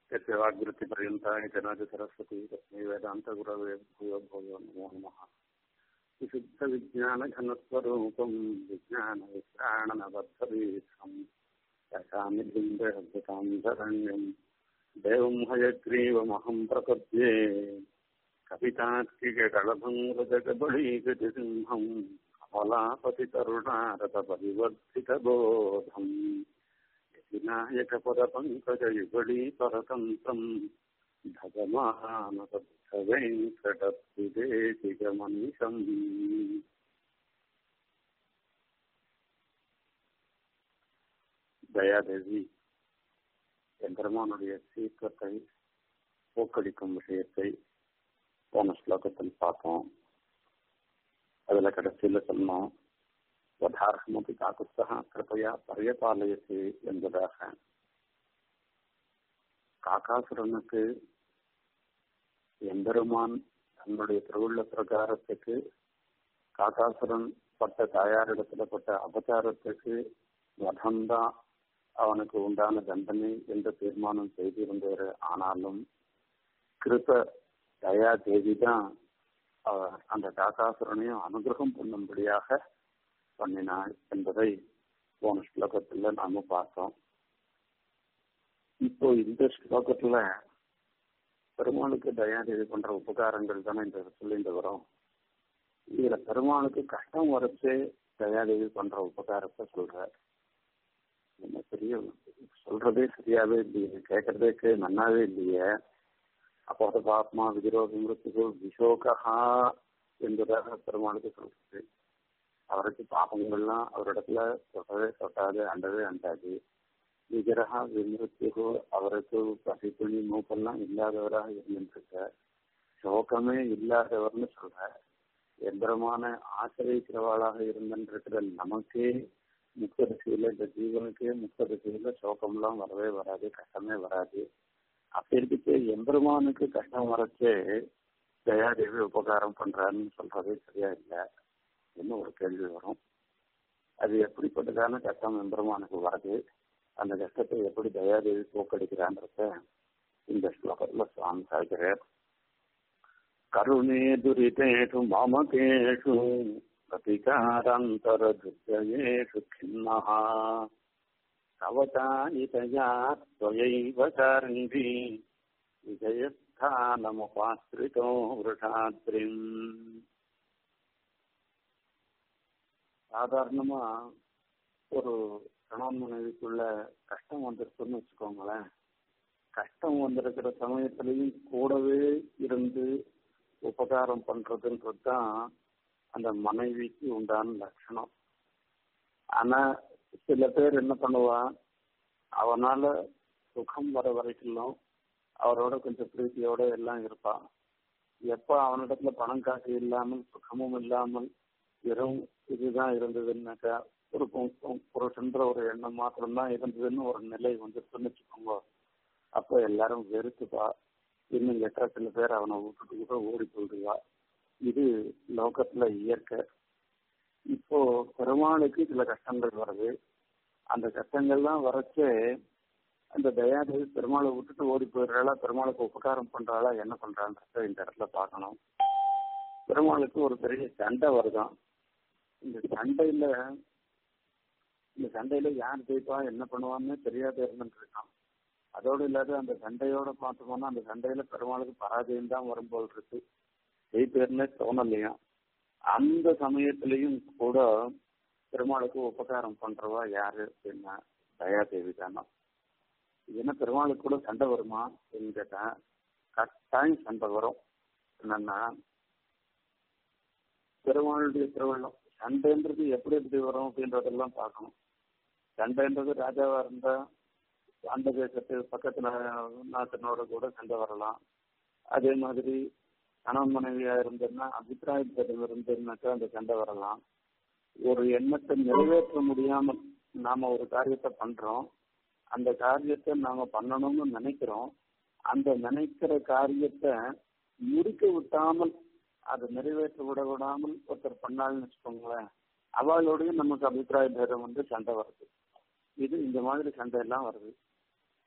यस्य वाग्वृत्तिपर्यन्ता जनाज सरस्वती तस्मै वेदान्तगुरवे भूयो भूयो नमो नमः विशुद्धविज्ञानघनस्वरूपम् विज्ञानविश्राणनबद्धदीक्षम् यशामि बिम्बहृतां शरण्यम् देवम् हयग्रीवमहम् प्रपद्ये कवितात्किककलभङ्गजगबळीकृतिसिंहम् कमलापतितरुणारतपरिवर्धितबोधम् विनायकपदपङ्कजयुगळीपरतन्त्रम् भगवानतवेङ्कटविदेशिकमनिषम् தயாதேவி எம்பெருமானுடைய சீக்கிரத்தை போக்கடிக்கும் விஷயத்தை போன ஸ்லோகத்தில் பார்த்தோம் அதுல கடைசியில சொன்னோம் வதார்ஹமபி காக்குத்சா கிருப்பையா பரியபாலயத்து என்பதாக காக்காசுரனுக்கு எம்பெருமான் தன்னுடைய திருவுள்ள பிரகாரத்துக்கு காக்காசுரன் பட்ட தாயாரிடத்துல பட்ட அபச்சாரத்துக்கு வதம்தான் அவனுக்கு உண்டான தண்டனை என்று தீர்மானம் செய்திருந்தாரு ஆனாலும் கிருத்த தயா தேவி தான் அந்த காக்காசுரனையும் அனுகிரகம் பண்ணும்படியாக பண்ணினாள் என்பதை போன ஸ்லோகத்துல நாம பார்த்தோம் இப்போ இந்த ஸ்லோகத்துல பெருமாளுக்கு தயாதேவி பண்ற உபகாரங்கள் தானே இந்த சொல்லிட்டு வரும் இதுல பெருமாளுக்கு கஷ்டம் வரச்சே தயாதேவி பண்ற உபகாரத்தை சொல்ற என்ன பெரிய சொல்றதே சரியாவே இல்லையே கேட்கறதே நன்னாவே இல்லையே அப்போ அது பாப்மா விதிரோக மிருத்துக்கு விஷோகா என்பதாக பெருமாளுக்கு சொல்றது அவருக்கு பாபங்கள்லாம் அவரிடத்துல தொட்டவே தொட்டாது அண்டவே அண்டாது விக்கிரகா விமிருத்திகோ அவருக்கு பசிப்புணி மூப்பெல்லாம் இல்லாதவராக இருந்துருக்க சோகமே இல்லாதவர்னு சொல்ற எந்திரமான ஆசிரியக்கிறவாளாக இருந்திருக்கிற நமக்கே முக்த திசையில இந்த ஜீவனுக்கே முக்த திசையில சோகம்லாம் வரவே வராது கஷ்டமே வராது அப்படி இருக்கிட்டு எம்பெருமானுக்கு கஷ்டம் வரச்சே தயாதேவி உபகாரம் பண்றாருன்னு சொல்றதே சரியா இல்லை இன்னும் ஒரு கேள்வி வரும் அது எப்படிப்பட்டதான கஷ்டம் எம்பெருமானுக்கு வருது அந்த கஷ்டத்தை எப்படி தயாதேவி போக்கடிக்கிறான்றத இந்த ஸ்லோகத்துல சுவாமி சாய்கிறார் கருணே துரிதேஷு மமகேஷு प्रतिकारान्तरधृत्ययेषु खिन्नः कवचानितया त्वयैव चारन्ति विजयस्थानमुपाश्रितो वृषाद्रिम् சாதாரணமா ஒரு கணவன் மனைவிக்குள்ள கஷ்டம் வந்திருக்குன்னு வச்சுக்கோங்களேன் கஷ்டம் வந்திருக்கிற சமயத்திலையும் கூடவே இருந்து உபகாரம் பண்றதுன்றது தான் அந்த மனைவிக்கு உண்டான லட்சணம் ஆனா சில பேர் என்ன பண்ணுவான் அவனால சுகம் வர வரைக்கும் அவரோட கொஞ்சம் பிரீத்தியோட எல்லாம் இருப்பான் எப்ப அவனிடத்துல பணம் காசு இல்லாமல் சுகமும் இல்லாமல் வெறும் இதுதான் இருந்ததுன்னாக்கா ஒரு புருஷன்ற ஒரு எண்ணம் மாத்திரம்தான் இருந்ததுன்னு ஒரு நிலை வந்துருச்சுன்னு வச்சுக்கோங்க அப்போ எல்லாரும் வெறுத்துப்பா இன்னும் எட்டரை சில பேர் அவனை விட்டுட்டு கூட ஓடி போயிடுவா இது லோகத்துல இயற்கை இப்போ பெருமாளுக்கு சில கஷ்டங்கள் வருது அந்த கஷ்டங்கள்லாம் வரச்சே அந்த தயாதேவி பெருமாளை விட்டுட்டு ஓடி போயிடுறாளா பெருமாளுக்கு உபகாரம் பண்றாளா என்ன பண்றான்றத இந்த இடத்துல பார்க்கணும் பெருமாளுக்கு ஒரு பெரிய சண்டை வருதான் இந்த சண்டையில இந்த சண்டையில யார் ஜெயிப்பா என்ன பண்ணுவான்னு தெரியாத இருந்துட்டு இருக்கான் அதோடு இல்லாத அந்த சண்டையோட பார்த்தோம்னா அந்த சண்டையில பெருமாளுக்கு பராஜயம் தான் வரும்போல் இருக்கு ஜெயிப்பேர்னே தோணலையா அந்த சமயத்திலையும் கூட பெருமாளுக்கு உபகாரம் பண்றவா யாரு அப்படின்னா தயாதேவி தானா என்ன பெருமாளுக்கு கூட சண்டை வருமா அப்படின்னு கேட்டா கட்டாயம் சண்டை வரும் என்னன்னா பெருமாளுடைய திருவள்ளம் சண்டைன்றது எப்படி எப்படி வரும் அப்படின்றதெல்லாம் பார்க்கணும் சண்டைன்றது ராஜாவா இருந்தா அந்த தேசத்து பக்கத்து நாட்டினோட கூட சண்டை வரலாம் அதே மாதிரி கணவன் மனைவியா இருந்ததுன்னா அபிப்பிராயத்திடம் இருந்ததுனாக்கா அந்த சண்டை வரலாம் ஒரு எண்ணத்தை நிறைவேற்ற முடியாமல் நாம ஒரு காரியத்தை பண்றோம் அந்த காரியத்தை நாம பண்ணணும்னு நினைக்கிறோம் அந்த நினைக்கிற காரியத்தை முடிக்க விட்டாமல் அதை நிறைவேற்ற விட விடாமல் ஒருத்தர் பண்ணாள்னு வச்சுக்கோங்களேன் அவளோடய நமக்கு அபிப்பிராய பேதம் வந்து சண்டை வருது இது இந்த மாதிரி சண்டை எல்லாம் வருது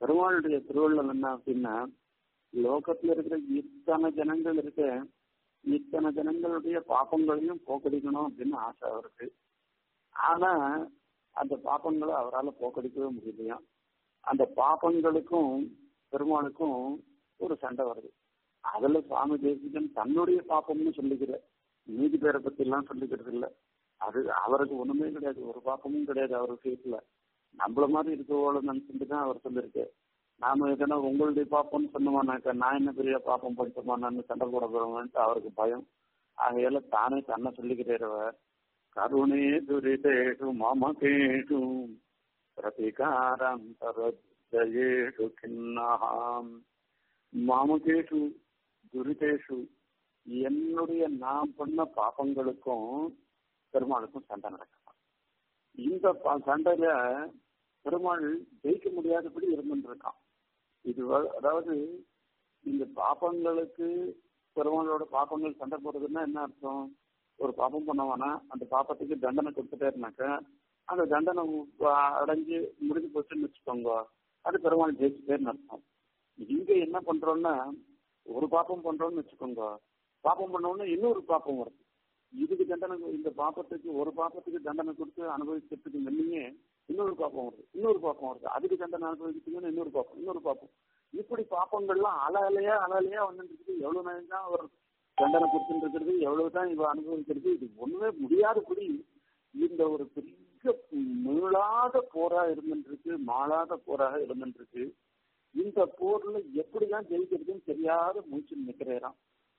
பெருமாளுடைய திருவள்ளம் என்ன அப்படின்னா லோகத்துல இருக்கிற இத்தனை ஜனங்கள் இருக்க இத்தனை ஜனங்களுடைய பாப்பங்களையும் போக்கடிக்கணும் அப்படின்னு ஆசை அவருக்கு ஆனா அந்த பாப்பங்களை அவரால் போக்கடிக்கவே முடியலையா அந்த பாப்பங்களுக்கும் பெருமாளுக்கும் ஒரு சண்டை வருது அதுல சுவாமி தேசிகன் தன்னுடைய பாப்பம்னு சொல்லிக்கிற நீதி பேரை பத்தி எல்லாம் சொல்லிக்கிறது இல்ல அது அவருக்கு ஒண்ணுமே கிடையாது ஒரு பாப்பமும் கிடையாது அவர் விஷயத்துல நம்மள மாதிரி இருக்கவோட நினைச்சுட்டு தான் அவர் சொல்லியிருக்கு நாம எதனா உங்களுடைய பாப்பம்னு சொன்னோமானாக்கா நான் என்ன பெரிய பாப்பம் படிச்சோமான்னு சண்டை போட போறோம்ட்டு அவருக்கு பயம் ஆகையால தானே தன்னை சொல்லிக்கிறவர் கருணே துரிதேஷு மமகேஷு பிரதிகாரம் தரஜயேஷு கிண்ணாம் மமகேஷு துரிதேஷு என்னுடைய நான் பண்ண பாப்பங்களுக்கும் பெருமாளுக்கும் சண்டை நடக்கலாம் இந்த சண்டையில பெருமாள் ஜெயிக்க முடியாதபடி இருந்துருக்கான் இது அதாவது இந்த பாப்பங்களுக்கு பெருமாளோட பாப்பங்கள் சண்டை போடுறதுன்னா என்ன அர்த்தம் ஒரு பாப்பம் பண்ணவானா அந்த பாப்பத்துக்கு தண்டனை கொடுத்துட்டே இருந்தாக்க அந்த தண்டனை அடைஞ்சு முடிஞ்சு போச்சுன்னு வச்சுக்கோங்க அது பெருமாள் ஜெயிச்சுட்டேன்னு அர்த்தம் இங்க என்ன பண்றோம்னா ஒரு பாப்பம் பண்றோம்னு வச்சுக்கோங்க பாப்பம் பண்ணோம்னா இன்னொரு பாப்பம் வருது இதுக்கு தண்டனை இந்த பாப்பத்துக்கு ஒரு பாப்பத்துக்கு தண்டனை கொடுத்து அனுபவிக்கிறதுக்கு முன்னையே இன்னொரு பாப்பம் வருது இன்னொரு பாப்பம் வருது அதுக்கு தண்டனை அனுபவிக்கிறதுக்கு இன்னொரு பாப்பம் இன்னொரு பாப்பம் இப்படி பாப்பங்கள்லாம் அல அலையா அல அலையா வந்துட்டு இருக்குது எவ்வளவு நேரம் தான் அவர் தண்டனை கொடுத்துட்டு இருக்கிறது எவ்வளவுதான் இவ அனுபவிக்கிறது இது ஒண்ணுமே முடியாதபடி இந்த ஒரு பெரிய மீளாத போரா இருந்துருக்கு மாளாத போராக இருந்துருக்கு இந்த போர்ல எப்படிதான் ஜெயிக்கிறதுன்னு தெரியாத மூச்சு நிக்கிறேராம்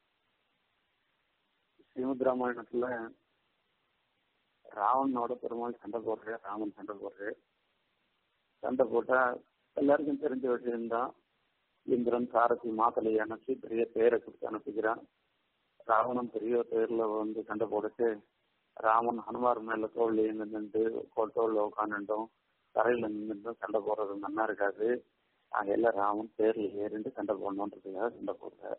ஸ்ரீமத் ராமாயணத்துல ராவணனோட பெருமாள் சண்டை போடுற ராமன் சண்டை போடுற சண்டை போட்டா எல்லாருக்கும் தெரிஞ்ச விஷயம்தான் இந்திரன் சாரதி மாத்தலை அனுப்பி பெரிய பேரை கொடுத்து அனுப்பிக்கிறான் ராவணன் பெரிய பேர்ல வந்து சண்டை போட்டுட்டு ராமன் ஹனுமார் மேல தோல்ல நின்று தோல்ல உட்காந்துட்டோம் தரையில நின்றுட்டும் சண்டை போடுறது நன்னா இருக்காது அகையில ராமன் பேர்ல ஏறிண்டு சண்டை போடணுன்றதுக்காக சண்டை போடுறாரு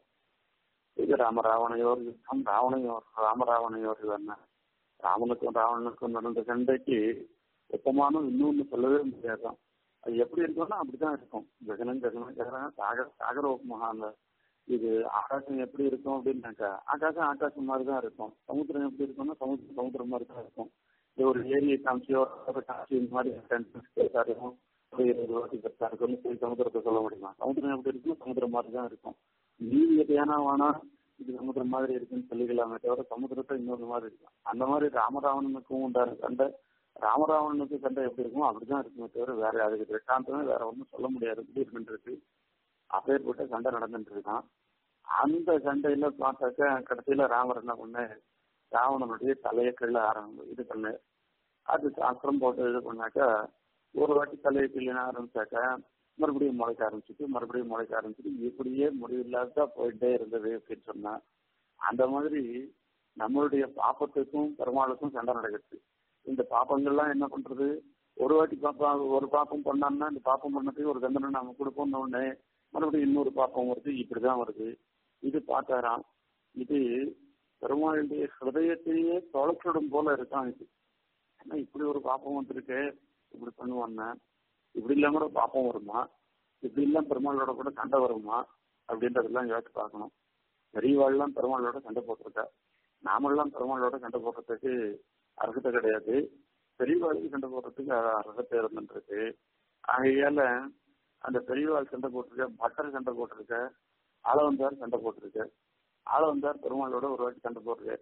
இது ராமராவணையோர் யுத்தம் ராவணையோர் ராமராவணையோர் என்ன ராமனுக்கும் ராவணனுக்கும் நடந்த சண்டைக்கு ஒப்பமானம் இன்னொன்னு சொல்லவே முடியாதான் அது எப்படி இருக்கும்னா அப்படிதான் இருக்கும் ஜெகனம் ஜெகனம் ஜெகனம் சாகர சாகர உபமகாங்க இது ஆகாசம் எப்படி இருக்கும் அப்படின்னாக்கா ஆகாசம் ஆகாசம் மாதிரி தான் இருக்கும் சமுத்திரம் எப்படி இருக்கும்னா சமுத்திரம் சமுத்திரம் மாதிரி தான் இருக்கும் இது ஒரு ஏரியை காமிச்சியோ காமிச்சி இந்த மாதிரி இருக்கும் ஒரு இருபது வாட்டி பெருசா இருக்கும்னு சொல்லி சமுத்திரத்தை சொல்ல முடியுமா சமுத்திரம் எப்படி இருக்குன்னா சமுத்திரம் மாதிரி தான் இருக்கும் நீதி எதையானா வேணா இது சமுத்திரம் மாதிரி இருக்குன்னு சொல்லிக்கலாமே தவிர சமுத்திரத்தை இன்னொரு மாதிரி இருக்கும் அந்த மாதிரி ராமராவணனுக்கும் உண்டான சண்டை ராமராவணனுக்கு சண்டை எப்படி இருக்குமோ அப்படிதான் இருக்குமே தவிர வேற அதுக்கு திருஷ்டாந்தமே வேற ஒன்றும் சொல்ல முடியாது எப்படி இருக்குன்றது அப்பேற்பட்ட சண்டை நடந்துட்டு இருக்கான் அந்த சண்டையில பார்த்தாக்க கடைசியில ராமர் என்ன பண்ண ராவணனுடைய தலையை கீழே ஆரம்பி இது பண்ண அது அப்புறம் போட்டு இது பண்ணாக்கா ஒரு வாட்டி தலையை கிள்ளின ஆரம்பிச்சாக்க மறுபடியும் முளைக்க ஆரம்பிச்சுட்டு மறுபடியும் முளைக்க ஆரம்பிச்சுட்டு இப்படியே முடிவில்லாத போயிட்டே இருந்தது அப்படின்னு சொன்னா அந்த மாதிரி நம்மளுடைய பாப்பத்துக்கும் பெருமாளுக்கும் சண்டை நடக்குது இந்த பாப்பங்கள்லாம் என்ன பண்றது ஒரு வாட்டி பாப்பா ஒரு பாப்பம் பண்ணான்னா இந்த பாப்பம் பண்ணதுக்கு ஒரு தண்டனை நாம கொடுப்போம்னு உடனே மறுபடியும் இன்னொரு பாப்பம் வருது இப்படிதான் வருது இது பார்த்தாராம் இது பெருமாளுடைய ஹிருதயத்தையே தொலைச்சிடும் போல இருக்கான் இது ஏன்னா இப்படி ஒரு பாப்பம் வந்திருக்கு இப்படி பண்ணுவான்னா இப்படி இல்லாம கூட பாப்பம் வருமா இப்படி இல்லாம பெருமாளோட கூட சண்டை வருமா அப்படின்றதெல்லாம் யோசிச்சு பார்க்கணும் பெரியவாள்லாம் பெருமாளோட சண்டை போட்டிருக்கா நாமெல்லாம் பெருமாளோட சண்டை போடுறதுக்கு அர்ஹத்தை கிடையாது பெரியவாளுக்கு சண்டை போடுறதுக்கு அர்ஹத்தை இருந்துருக்கு ஆகையால அந்த பெரியவாள் சண்டை போட்டிருக்க பட்டர் சண்டை போட்டிருக்க ஆளவந்தார் சண்டை போட்டிருக்க ஆளவந்தார் பெருமாளோட ஒரு வாட்டி சண்டை போட்டிருக்க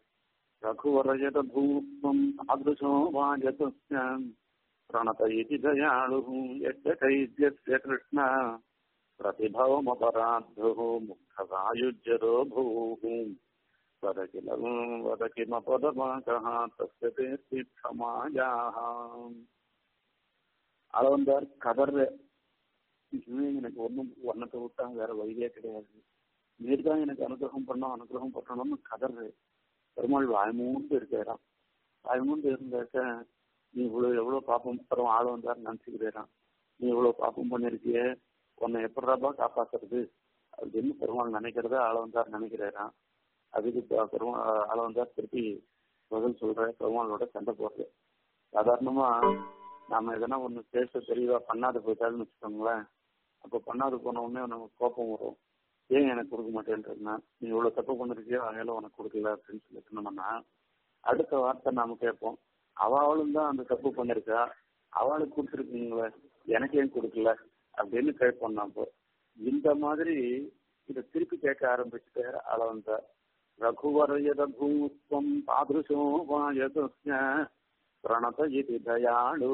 ரகுவரஜத பூமம் அதிருஷம் வாஜதம் பிரணத இதி தயாளு யஜ்ய கைத்யஸ்ய கிருஷ்ண प्रतिभवमपराद्धो मुक्तवायुज्यरो भूः वद किल वद किमपदमाकः तस्य ते क्षमायाः அளவந்தார் கதற இதுவே எனக்கு ஒன்றும் ஒன்னத்தை விட்டா வேற வழியே கிடையாது நீர் தான் எனக்கு அனுகிரகம் பண்ணோம் அனுகிரகம் பண்ணணும்னு கதறு பெருமாள் வாய்மூண்டு இருக்கிறான் வாய்மூண்டு இருந்தாக்க நீ இவ்வளவு எவ்வளவு பாப்பம் படம் ஆள் வந்தார் நினைச்சுக்கிறேன் நீ இவ்வளவு பாப்பம் பண்ணிருக்கியே உன்னை எப்படிடாப்பா காப்பாத்துறது அப்படின்னு பெருமாள் நினைக்கிறத ஆள வந்தார் நினைக்கிறாராம் அதுக்கு பெருமா ஆள வந்தார் திருப்பி பதில் சொல்ற பெருமாளோட சண்டை போடுறது சாதாரணமா நாம எதனா ஒண்ணு பேச தெளிவா பண்ணாத போயிட்டாருன்னு வச்சுக்கோங்களேன் அப்ப பண்ணாது போன உடனே நமக்கு கோபம் வரும் ஏன் எனக்கு கொடுக்க மாட்டேன்றதுன்னா நீ இவ்வளவு தப்பு பண்ணிருக்கியோ அதனால உனக்கு கொடுக்கல அப்படின்னு சொல்லி சொன்னோம்னா அடுத்த வார்த்தை நாம கேட்போம் அவளும் தான் அந்த தப்பு பண்ணிருக்கா அவளுக்கு கொடுத்துருக்கீங்களே எனக்கு ஏன் கொடுக்கல அப்படின்னு கேட்போம் நாம இந்த மாதிரி இதை திருப்பி கேட்க ஆரம்பிச்சுட்டு அளவந்த ரகுவரயதூஸ்வம் தாதிருஷோ வாயதஸ்ய பிரணத இது தயாளு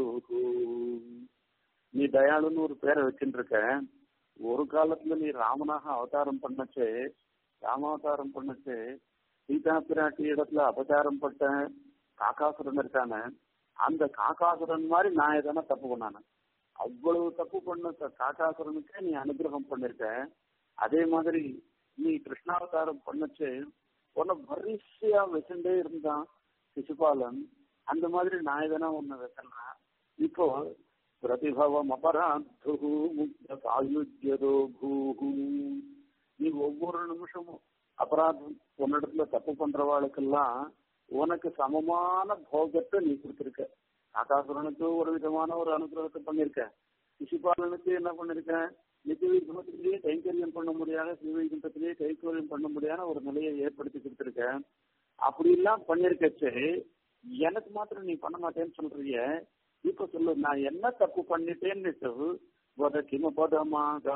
நீ தயாளுன்னு ஒரு பேரை வச்சுட்டு இருக்க ஒரு காலத்துல நீ ராமனாக அவதாரம் பண்ணச்சு ராமாவதாரம் பண்ணச்சு சீதா பிராட்டி இடத்துல அபச்சாரம் பட்ட காக்காசுரன் இருக்கானே அந்த காக்காசுரன் மாதிரி நான் எதனா தப்பு பண்ணானே அவ்வளவு தப்பு பண்ண காக்காசுரனுக்கே நீ அனுகிரகம் பண்ணிருக்க அதே மாதிரி நீ கிருஷ்ணாவதாரம் பண்ணச்சு உன்னை வரிசையா வச்சுட்டே இருந்தான் சிசுபாலன் அந்த மாதிரி நான் எதனா ஒண்ணு வைக்கனா இப்போ பிரதிபவம் அபராத்து முக்த சாயுஜ்யதோ பூஹு நீ ஒவ்வொரு நிமிஷமும் அபராதம் உன்னிடத்துல தப்பு பண்றவாளுக்கெல்லாம் உனக்கு சமமான போகத்தை நீ கொடுத்திருக்க ஆகாசுரனுக்கு ஒரு விதமான ஒரு அனுகிரகத்தை பண்ணிருக்க சிசுபாலனுக்கு என்ன பண்ணிருக்க நித்தியவைகுண்டத்திலேயே கைங்கரியம் பண்ண முடியாத சிவவைகுண்டத்திலேயே கைங்கரியம் பண்ண முடியாத ஒரு நிலையை ஏற்படுத்தி கொடுத்திருக்க அப்படி எல்லாம் பண்ணிருக்கச்சு எனக்கு மாத்திரம் நீ பண்ண மாட்டேன்னு சொல்றிய இப்ப சொல்லு நான் என்ன தப்பு பண்ணிட்டேன்னுட்டு வத கிமபதமாக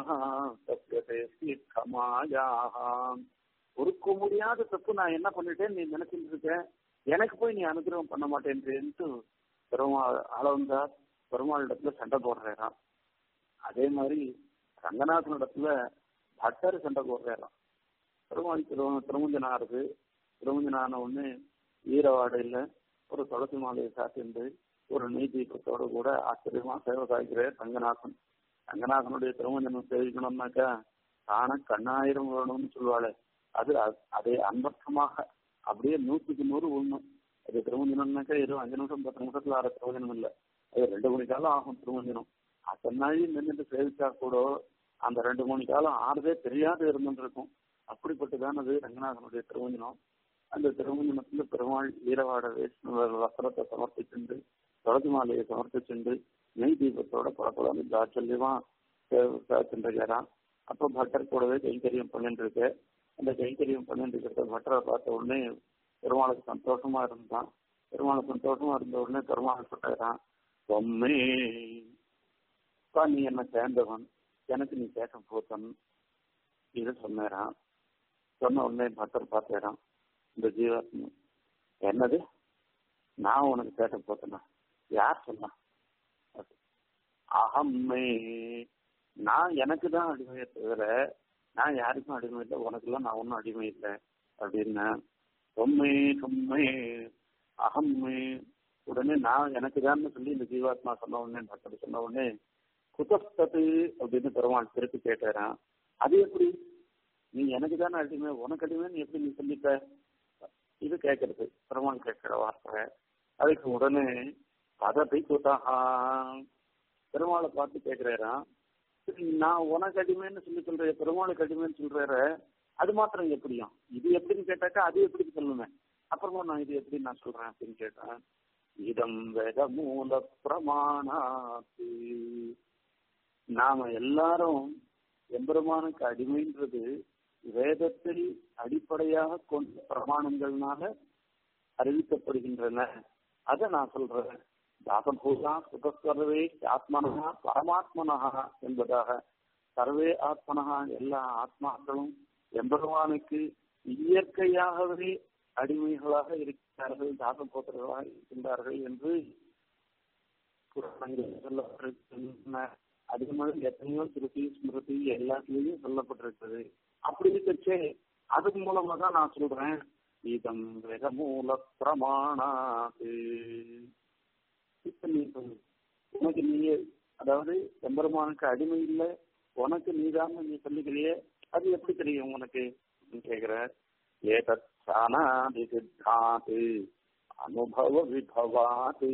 பொறுக்க முடியாத தப்பு நான் என்ன பண்ணிட்டேன் நீ நினைச்சிட்டு இருக்க எனக்கு போய் நீ அனுகிரகம் பண்ண மாட்டேன்றேன்ட்டு பெருமாள் அளவந்தா பெருமாள் இடத்துல சண்டை போடுறாராம் அதே மாதிரி ரங்கநாதன் இடத்துல பட்டர் சண்டை போடுறாராம் பெருமாள் திரு திருமஞ்சனாருக்கு திருமஞ்சனான ஒண்ணு ஈரவாடையில ஒரு துளசி மாலையை சாத்திண்டு ஒரு நெய் தீபத்தோட கூட ஆச்சரியமா சேவை சாய்க்கிறார் ரங்கநாதன் ரங்கநாதனுடைய திருமஞ்சனம் சேவிக்கணும்னாக்கா தான கண்ணாயிரம் வேணும்னு சொல்லுவாளே அது அதே அன்பர்த்தமாக அப்படியே நூற்றுக்கு நூறு உண்மை அது திருமஞ்சனம்னாக்கா ஏதோ அஞ்சு நிமிஷம் பத்து நிமிஷத்துல ஆற திருமஞ்சனம் இல்லை அது ரெண்டு மணி காலம் ஆகும் திருமஞ்சனம் அத்தனை நாள் நின்றுட்டு சேவிச்சா கூட அந்த ரெண்டு மணி காலம் ஆறுதே தெரியாது இருந்துட்டு இருக்கும் அப்படிப்பட்டதானது ரங்கநாதனுடைய திருமஞ்சனம் அந்த திருமஞ்சனத்துல பெருமாள் ஈரவாட வேஷ்ணு வஸ்திரத்தை சமர்ப்பிச்சுண்டு துளசி மாலையை சமர்ப்பிச்சுண்டு நெய் தீபத்தோட பழப்படம் தாச்சல்யமா சென்றிருக்கிறான் அப்போ பட்டர் கூடவே கைங்கரியம் பண்ணிட்டு இருக்கு அந்த கைங்கரியம் பண்ணிட்டு இருக்கிறத பட்டரை பார்த்த உடனே பெருமாளுக்கு சந்தோஷமா இருந்தான் பெருமாளுக்கு சந்தோஷமா இருந்த உடனே பெருமாள் சொல்றான் பொம்மே நீ என்ன சேர்ந்தவன் எனக்கு நீ கேட்க போத்தன் இது சொன்னாரான் சொன்ன உடனே பட்டர் பார்த்தேறான் இந்த ஜீவாத்மா என்னது நான் உனக்கு கேட்ட போத்தனா யார் சொன்னா அகம்மே நான் எனக்கு தான் அடிமையை தவிர நான் யாருக்கும் அடிமை இல்லை உனக்கெல்லாம் நான் ஒன்றும் அடிமை இல்லை அப்படின்னா தொம்மே தொம்மே அகம்மே உடனே நான் எனக்கு தான் சொல்லி இந்த ஜீவாத்மா சொன்ன உடனே பக்கத்து சொன்ன உடனே குதஸ்தது அப்படின்னு பெருமாள் திருப்பி கேட்டாரான் அது எப்படி நீ எனக்கு தானே அடிமை உனக்கு அடிமை நீ எப்படி நீ சொல்லிட்ட இது கேட்கறது பெருமாள் கேட்கிற வார்த்தை அதுக்கு உடனே பதத்தை குதஹா பெருமாளை பார்த்து கேட்கிறாராம் நான் உனக்கு அடிமைன்னு சொல்லி சொல்றேன் பெருமாளுக்கு அடிமைன்னு சொல்றாரு அது மாத்திரம் எப்படியும் இது எப்படின்னு கேட்டாக்கா அது எப்படி சொல்லுவேன் அப்புறமா நான் இது எப்படி நான் சொல்றேன் அப்படின்னு கேட்டேன் இதம் வேத மூல பிரமாணாத்து நாம எல்லாரும் எம்பெருமானுக்கு அடிமைன்றது வேதத்தில் அடிப்படையாக கொண்ட பிரமாணங்கள்னால அறிவிக்கப்படுகின்றன அதை நான் சொல்றேன் தாசபூதா சுகஸ்வரவே ஆத்மனகா பரமாத்மனகா என்பதாக சர்வே ஆத்மனகா எல்லா ஆத்மாக்களும் எம்பெருமானுக்கு இயற்கையாகவே அடிமைகளாக இருக்கிறார்கள் தாசபோத்தர்களாக இருக்கின்றார்கள் என்று சொல்லப்பட்டிருக்கின்றன அதே மாதிரி எத்தனையோ திருப்பி ஸ்மிருதி எல்லாத்துலயும் சொல்லப்பட்டிருக்கிறது அப்படி இருக்கச்சே அது மூலமா தான் நான் சொல்றேன் இதம் வேத மூல பிரமாணாது இப்ப நீ உனக்கு நீயே அதாவது எம்பெருமானுக்கு அடிமை இல்லை உனக்கு நீதான் நீ சொல்லிக்கிறியே அது எப்படி தெரியும் உனக்கு கேக்குற ஏதத் சானாதி சித்தாது அனுபவ விபவாது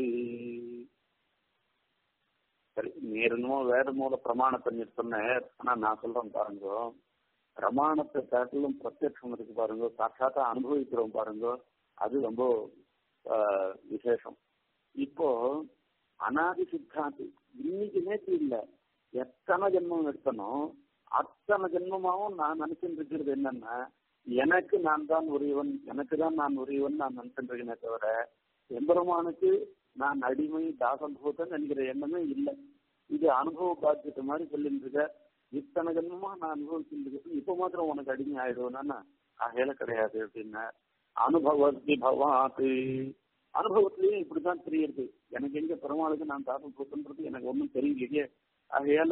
சரி நீ என்னமோ வேற மூல பிரமாணத்தை நீ சொன்ன ஆனா நான் சொல்றேன் பாருங்க பிரமாணத்தை காட்டிலும் பிரத்யட்சம் இருக்கு பாருங்க சாட்சாத்தா அனுபவிக்கிறோம் பாருங்க அது ரொம்ப விசேஷம் இப்போ அனாதி சித்தாந்தி இன்னைக்கு நேற்று இல்ல எத்தனை ஜென்மம் எடுத்தனோ அத்தனை ஜென்மமாவும் நான் நினைச்சுட்டு இருக்கிறது என்னன்னா எனக்கு நான் தான் உரியவன் எனக்கு தான் நான் உரியவன் நான் நினைச்சுட்டு இருக்கேனே தவிர எம்பெருமானுக்கு நான் அடிமை தாசபூதன் என்கிற எண்ணமே இல்லை இது அனுபவ பாத்தியத்தை மாதிரி சொல்லிட்டு இருக்க இத்தனை ஜென்மமா நான் அனுபவிச்சுட்டு இப்ப மாத்திரம் உனக்கு அடிமை ஆயிடுவேனா ஆகையில கிடையாது அப்படின்னா அனுபவத்தி பவாத்து அனுபவத்திலேயே இப்படிதான் தெரியுது எனக்கு எங்க பெருமாளுக்கு நான் தாசம் போட்டுன்றது எனக்கு ஒன்றும் தெரியலையே ஆகையால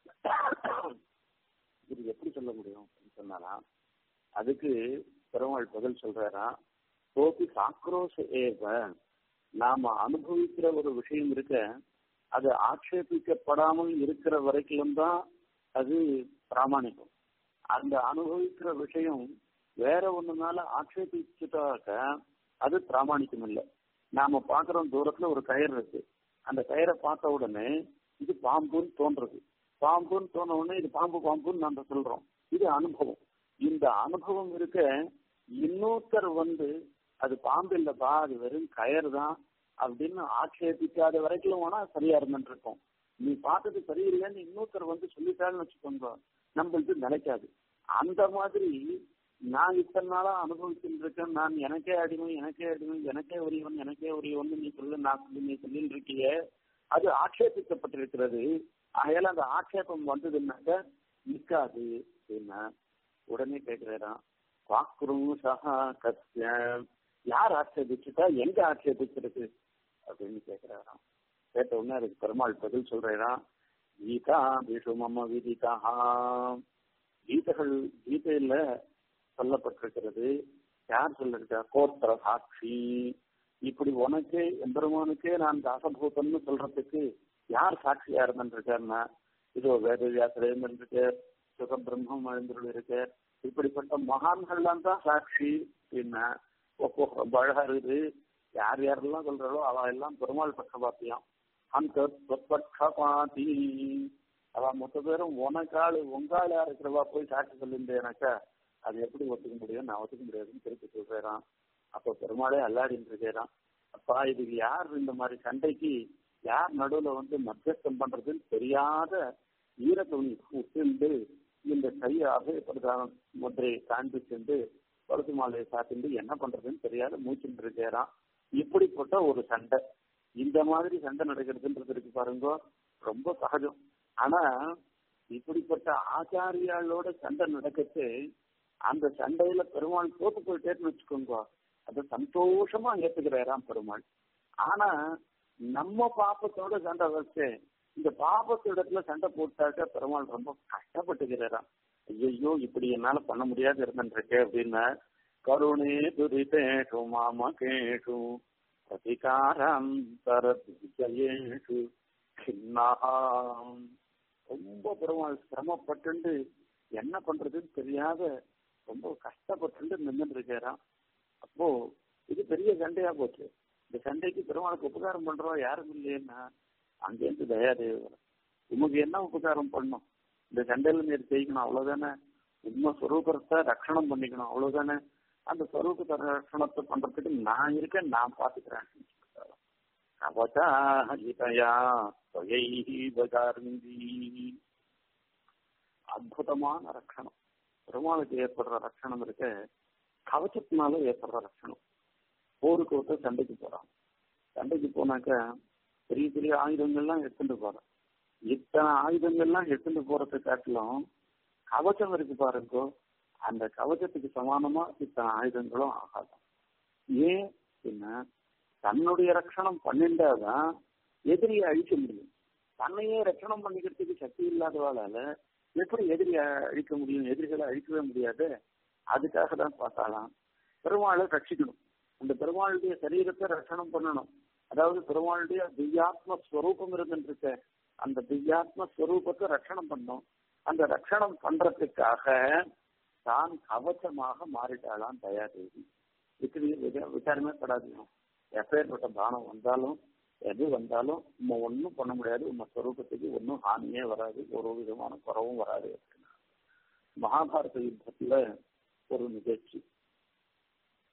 இது எப்படி சொல்ல முடியும் அப்படின்னு சொன்னாரா அதுக்கு பெருமாள் பதில் சொல்றாரா கோபி சாக்ரோஷ ஏவ நாம அனுபவிக்கிற ஒரு விஷயம் இருக்க அது ஆட்சேபிக்கப்படாமல் இருக்கிற வரைக்கும் தான் அது பிராமணிகம் அந்த அனுபவிக்கிற விஷயம் வேற ஒண்ணுனால ஆட்சேபிச்சுட்டாக்க அது பிராமணிக்கம் இல்லை நாம பாக்குறோம் தூரத்துல ஒரு கயிறு இருக்கு அந்த கயிறை பார்த்த உடனே இது பாம்புன்னு தோன்றது பாம்புன்னு தோண உடனே இது பாம்பு பாம்புன்னு நம்ம சொல்றோம் இது அனுபவம் இந்த அனுபவம் இருக்க இன்னொருத்தர் வந்து அது பாம்பு இல்லப்பா அது வெறும் கயறு தான் அப்படின்னு ஆட்சேபிக்காத வரைக்கும் வேணா சரியா இருந்துட்டு இருக்கும் நீ பார்த்தது சரியில்லைன்னு இன்னொருத்தர் வந்து சொல்லிட்டாருன்னு வச்சுக்கோங்க நம்மளுக்கு நிலைக்காது அந்த மாதிரி நான் இத்தனை நாளா அனுபவிச்சுட்டு இருக்கேன் நான் எனக்கே அடிமை எனக்கே அடிமை எனக்கே உரியவன் எனக்கே உரியவன் நீ சொல்லு நான் சொல்லி நீ சொல்லிட்டு இருக்கியே அது ஆட்சேபிக்கப்பட்டிருக்கிறது ஆகையால அந்த ஆட்சேபம் வந்ததுன்னாக்க நிற்காது அப்படின்னா உடனே கேட்கிறாராம் வாக்குரும் சகா கத்திய யார் ஆட்சேபிச்சுட்டா எங்க ஆட்சேபிச்சிருக்கு அப்படின்னு கேட்கிறாராம் கேட்ட உடனே அதுக்கு பெருமாள் பதில் சொல்றாராம் கீதா விஷு மம விதிதா கீதைகள் கீதையில சொல்லப்பட்டிருக்கிறது யார் சொல்லிருக்கா கோத்திர சாட்சி இப்படி உனக்கே எம்பெருமானுக்கே நான் தாசபூதம்னு சொல்றதுக்கு யார் சாட்சியா இருந்திருக்காருன்னா இதோ வேத வியாசர் இருந்திருக்கு சுக பிரம்மம் எழுந்துள்ள இருக்கு இப்படிப்பட்ட மகான்கள்லாம் தான் சாட்சி அப்படின்னா ரொம்ப அழகா இருக்குது யார் யாரெல்லாம் சொல்றாளோ அவ எல்லாம் பெருமாள் பட்சபாத்தியம் அந்த பட்சபாதி அவ மொத்த பேரும் உனக்காள் உங்காளா இருக்கிறவா போய் சாட்சி சொல்லியிருந்தேனாக்கா அது எப்படி ஒத்துக்க முடியும் நான் ஒத்துக்க முடியாதுன்னு திருப்பி சொல்றேன் அப்ப பெருமாளே அல்லாடின்னு இருக்கிறான் அப்பா இதுக்கு யார் இந்த மாதிரி சண்டைக்கு யார் நடுவுல வந்து மத்தியஸ்தம் பண்றதுன்னு தெரியாத ஈர துணி உசிந்து இந்த கையை அபயப்படுத்தான முத்திரையை காண்பிச்சுண்டு பழுத்து மாலையை சாத்திண்டு என்ன பண்றதுன்னு தெரியாத மூச்சுட்டு இருக்கிறான் இப்படிப்பட்ட ஒரு சண்டை இந்த மாதிரி சண்டை நடக்கிறதுன்றது இருக்கு பாருங்க ரொம்ப சகஜம் ஆனா இப்படிப்பட்ட ஆச்சாரியாளோட சண்டை நடக்கச்சு அந்த சண்டையில பெருமாள் தோத்து போயிட்டேன்னு வச்சுக்கோங்க அதை சந்தோஷமா ஏத்துக்கிறாராம் பெருமாள் ஆனா நம்ம பாப்பத்தோட சண்டை வச்சு இந்த பாப்பத்து இடத்துல சண்டை போட்டாக்க பெருமாள் ரொம்ப கஷ்டப்பட்டுக்கிறாராம் ஐயோ இப்படி என்னால பண்ண முடியாது இருந்துருக்கு அப்படின்னா கருணே துரிதேஷு மாம கேஷு பிரதிகாரம் தரேஷு ரொம்ப பெருமாள் சிரமப்பட்டு என்ன பண்றதுன்னு தெரியாத ரொம்ப கஷ்டப்பட்டு நின்றுட்டு இருக்கிறான் அப்போ இது பெரிய சண்டையா போச்சு இந்த சண்டைக்கு பெருமாளுக்கு உபகாரம் பண்றோம் யாரும் இல்லையேன்னா அங்கேருந்து தயாதேவர் உமக்கு என்ன உபகாரம் பண்ணும் இந்த சண்டையில நீர் ஜெயிக்கணும் அவ்வளவுதானே உண்மை ஸ்வரூபத்தை ரட்சணம் பண்ணிக்கணும் அவ்வளவுதானே அந்த ஸ்வரூபத்தை ரட்சணத்தை பண்றதுக்கு நான் இருக்கேன் நான் பாத்துக்கிறேன் கவச்சாஹிதயா அற்புதமான ரட்சணம் பெருமாளுக்கு ஏற்படுற ரட்சணம் இருக்க கவச்சத்தினால ஏற்படுற ரட்சணம் போருக்கு ஒருத்தர் சண்டைக்கு போறான் சண்டைக்கு போனாக்க பெரிய பெரிய ஆயுதங்கள்லாம் எடுத்துட்டு போறான் இத்தனை ஆயுதங்கள்லாம் எடுத்துட்டு போறதை காட்டிலும் கவச்சம் இருக்கு பாருங்கோ அந்த கவச்சத்துக்கு சமானமா இத்தனை ஆயுதங்களும் ஆகாதான் ஏன் என்ன தன்னுடைய ரட்சணம் பண்ணிண்டாதான் எதிரியை அழிக்க முடியும் தன்னையே ரட்சணம் பண்ணிக்கிறதுக்கு சக்தி இல்லாதவாளால எப்படி எதிரியை அழிக்க முடியும் எதிரிகளை அழிக்கவே முடியாது அதுக்காக தான் பார்த்தாலாம் பெருமாளை ரட்சிக்கணும் அந்த பெருமாளுடைய சரீரத்தை ரட்சணம் பண்ணணும் அதாவது பெருமாளுடைய திவ்யாத்ம ஸ்வரூபம் இருந்துட்டு அந்த திவ்யாத்ம ஸ்வரூபத்தை ரட்சணம் பண்ணும் அந்த ரட்சணம் பண்றதுக்காக தான் கவச்சமாக மாறிட்டாளாம் தயாதேவி இப்படி விசாரமே படாதீங்க எப்பேற்பட்ட பானம் வந்தாலும் எது வந்தாலும் நம்ம ஒன்றும் பண்ண முடியாது உங்க ஸ்வரூபத்துக்கு ஒன்றும் ஹானியே வராது ஒரு விதமான குறவும் வராது அப்படின்னா மகாபாரத யுத்தத்துல ஒரு நிகழ்ச்சி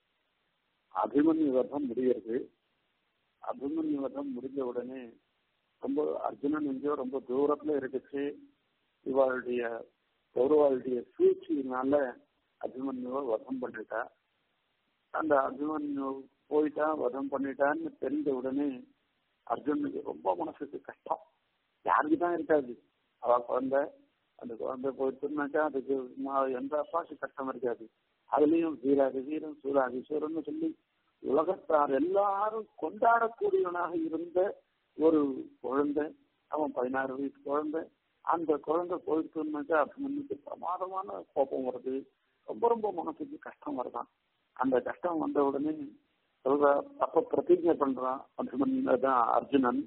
அபிமன்யு வதம் முடிகிறது அபிமன்யு வதம் முடிஞ்ச உடனே ரொம்ப அர்ஜுனன் எங்கேயோ ரொம்ப தூரத்துல இருக்குச்சு இவளுடைய கௌரவாளுடைய சூழ்ச்சியினால அபிமன்யுவை வதம் பண்ணிட்டா அந்த அபிமன்யு போயிட்டா வதம் பண்ணிட்டான்னு தெரிஞ்ச உடனே அர்ஜுனுக்கு ரொம்ப மனசுக்கு கஷ்டம் யாருக்கு தான் இருக்காது அவ குழந்தை அந்த குழந்தை போயிட்டுனாக்கா அதுக்கு ம- எந்த அப்பாவுக்கு கஷ்டம் இருக்காது அதுலயும் வீராதி வீரன் சூராதி சூரன்னு சொல்லி உலகத்தார் எல்லாரும் கொண்டாடக்கூடியவனாக இருந்த ஒரு குழந்தை அவன் பதினாறு வயசு குழந்தை அந்த குழந்தை போயிட்டுனாக்கா அபிமன்யுக்கு பிரமாதமான கோபம் வருது ரொம்ப ரொம்ப மனசுக்கு கஷ்டம் வருதான் அந்த கஷ்டம் வந்த உடனே சொல்ற அப்ப பிரதிஜை பண்றான் அபிமன்யு தான் அர்ஜுனன்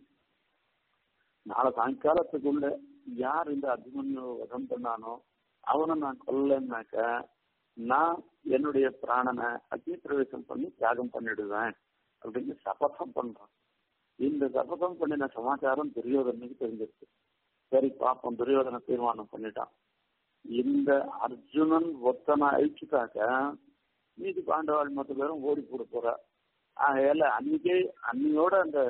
நாளை சாயங்காலத்துக்குள்ள யார் இந்த அபிமன்யு வதம் பண்ணானோ அவனை நான் கொல்லன்னாக்க நான் என்னுடைய பிராணனை அக்னி பிரவேசம் பண்ணி தியாகம் பண்ணிடுவேன் அப்படின்னு சபதம் பண்றான் இந்த சபதம் பண்ணின சமாச்சாரம் துரியோதனுக்கு தெரிஞ்சிருக்கு சரி பாப்போம் துரியோதன தீர்மானம் பண்ணிட்டான் இந்த அர்ஜுனன் ஒத்தனை அழிச்சுட்டாக்க மீதி பாண்டவாள் மொத்த பேரும் ஓடி போட போறா ஆகையால அன்னைக்கே அன்னையோட அந்த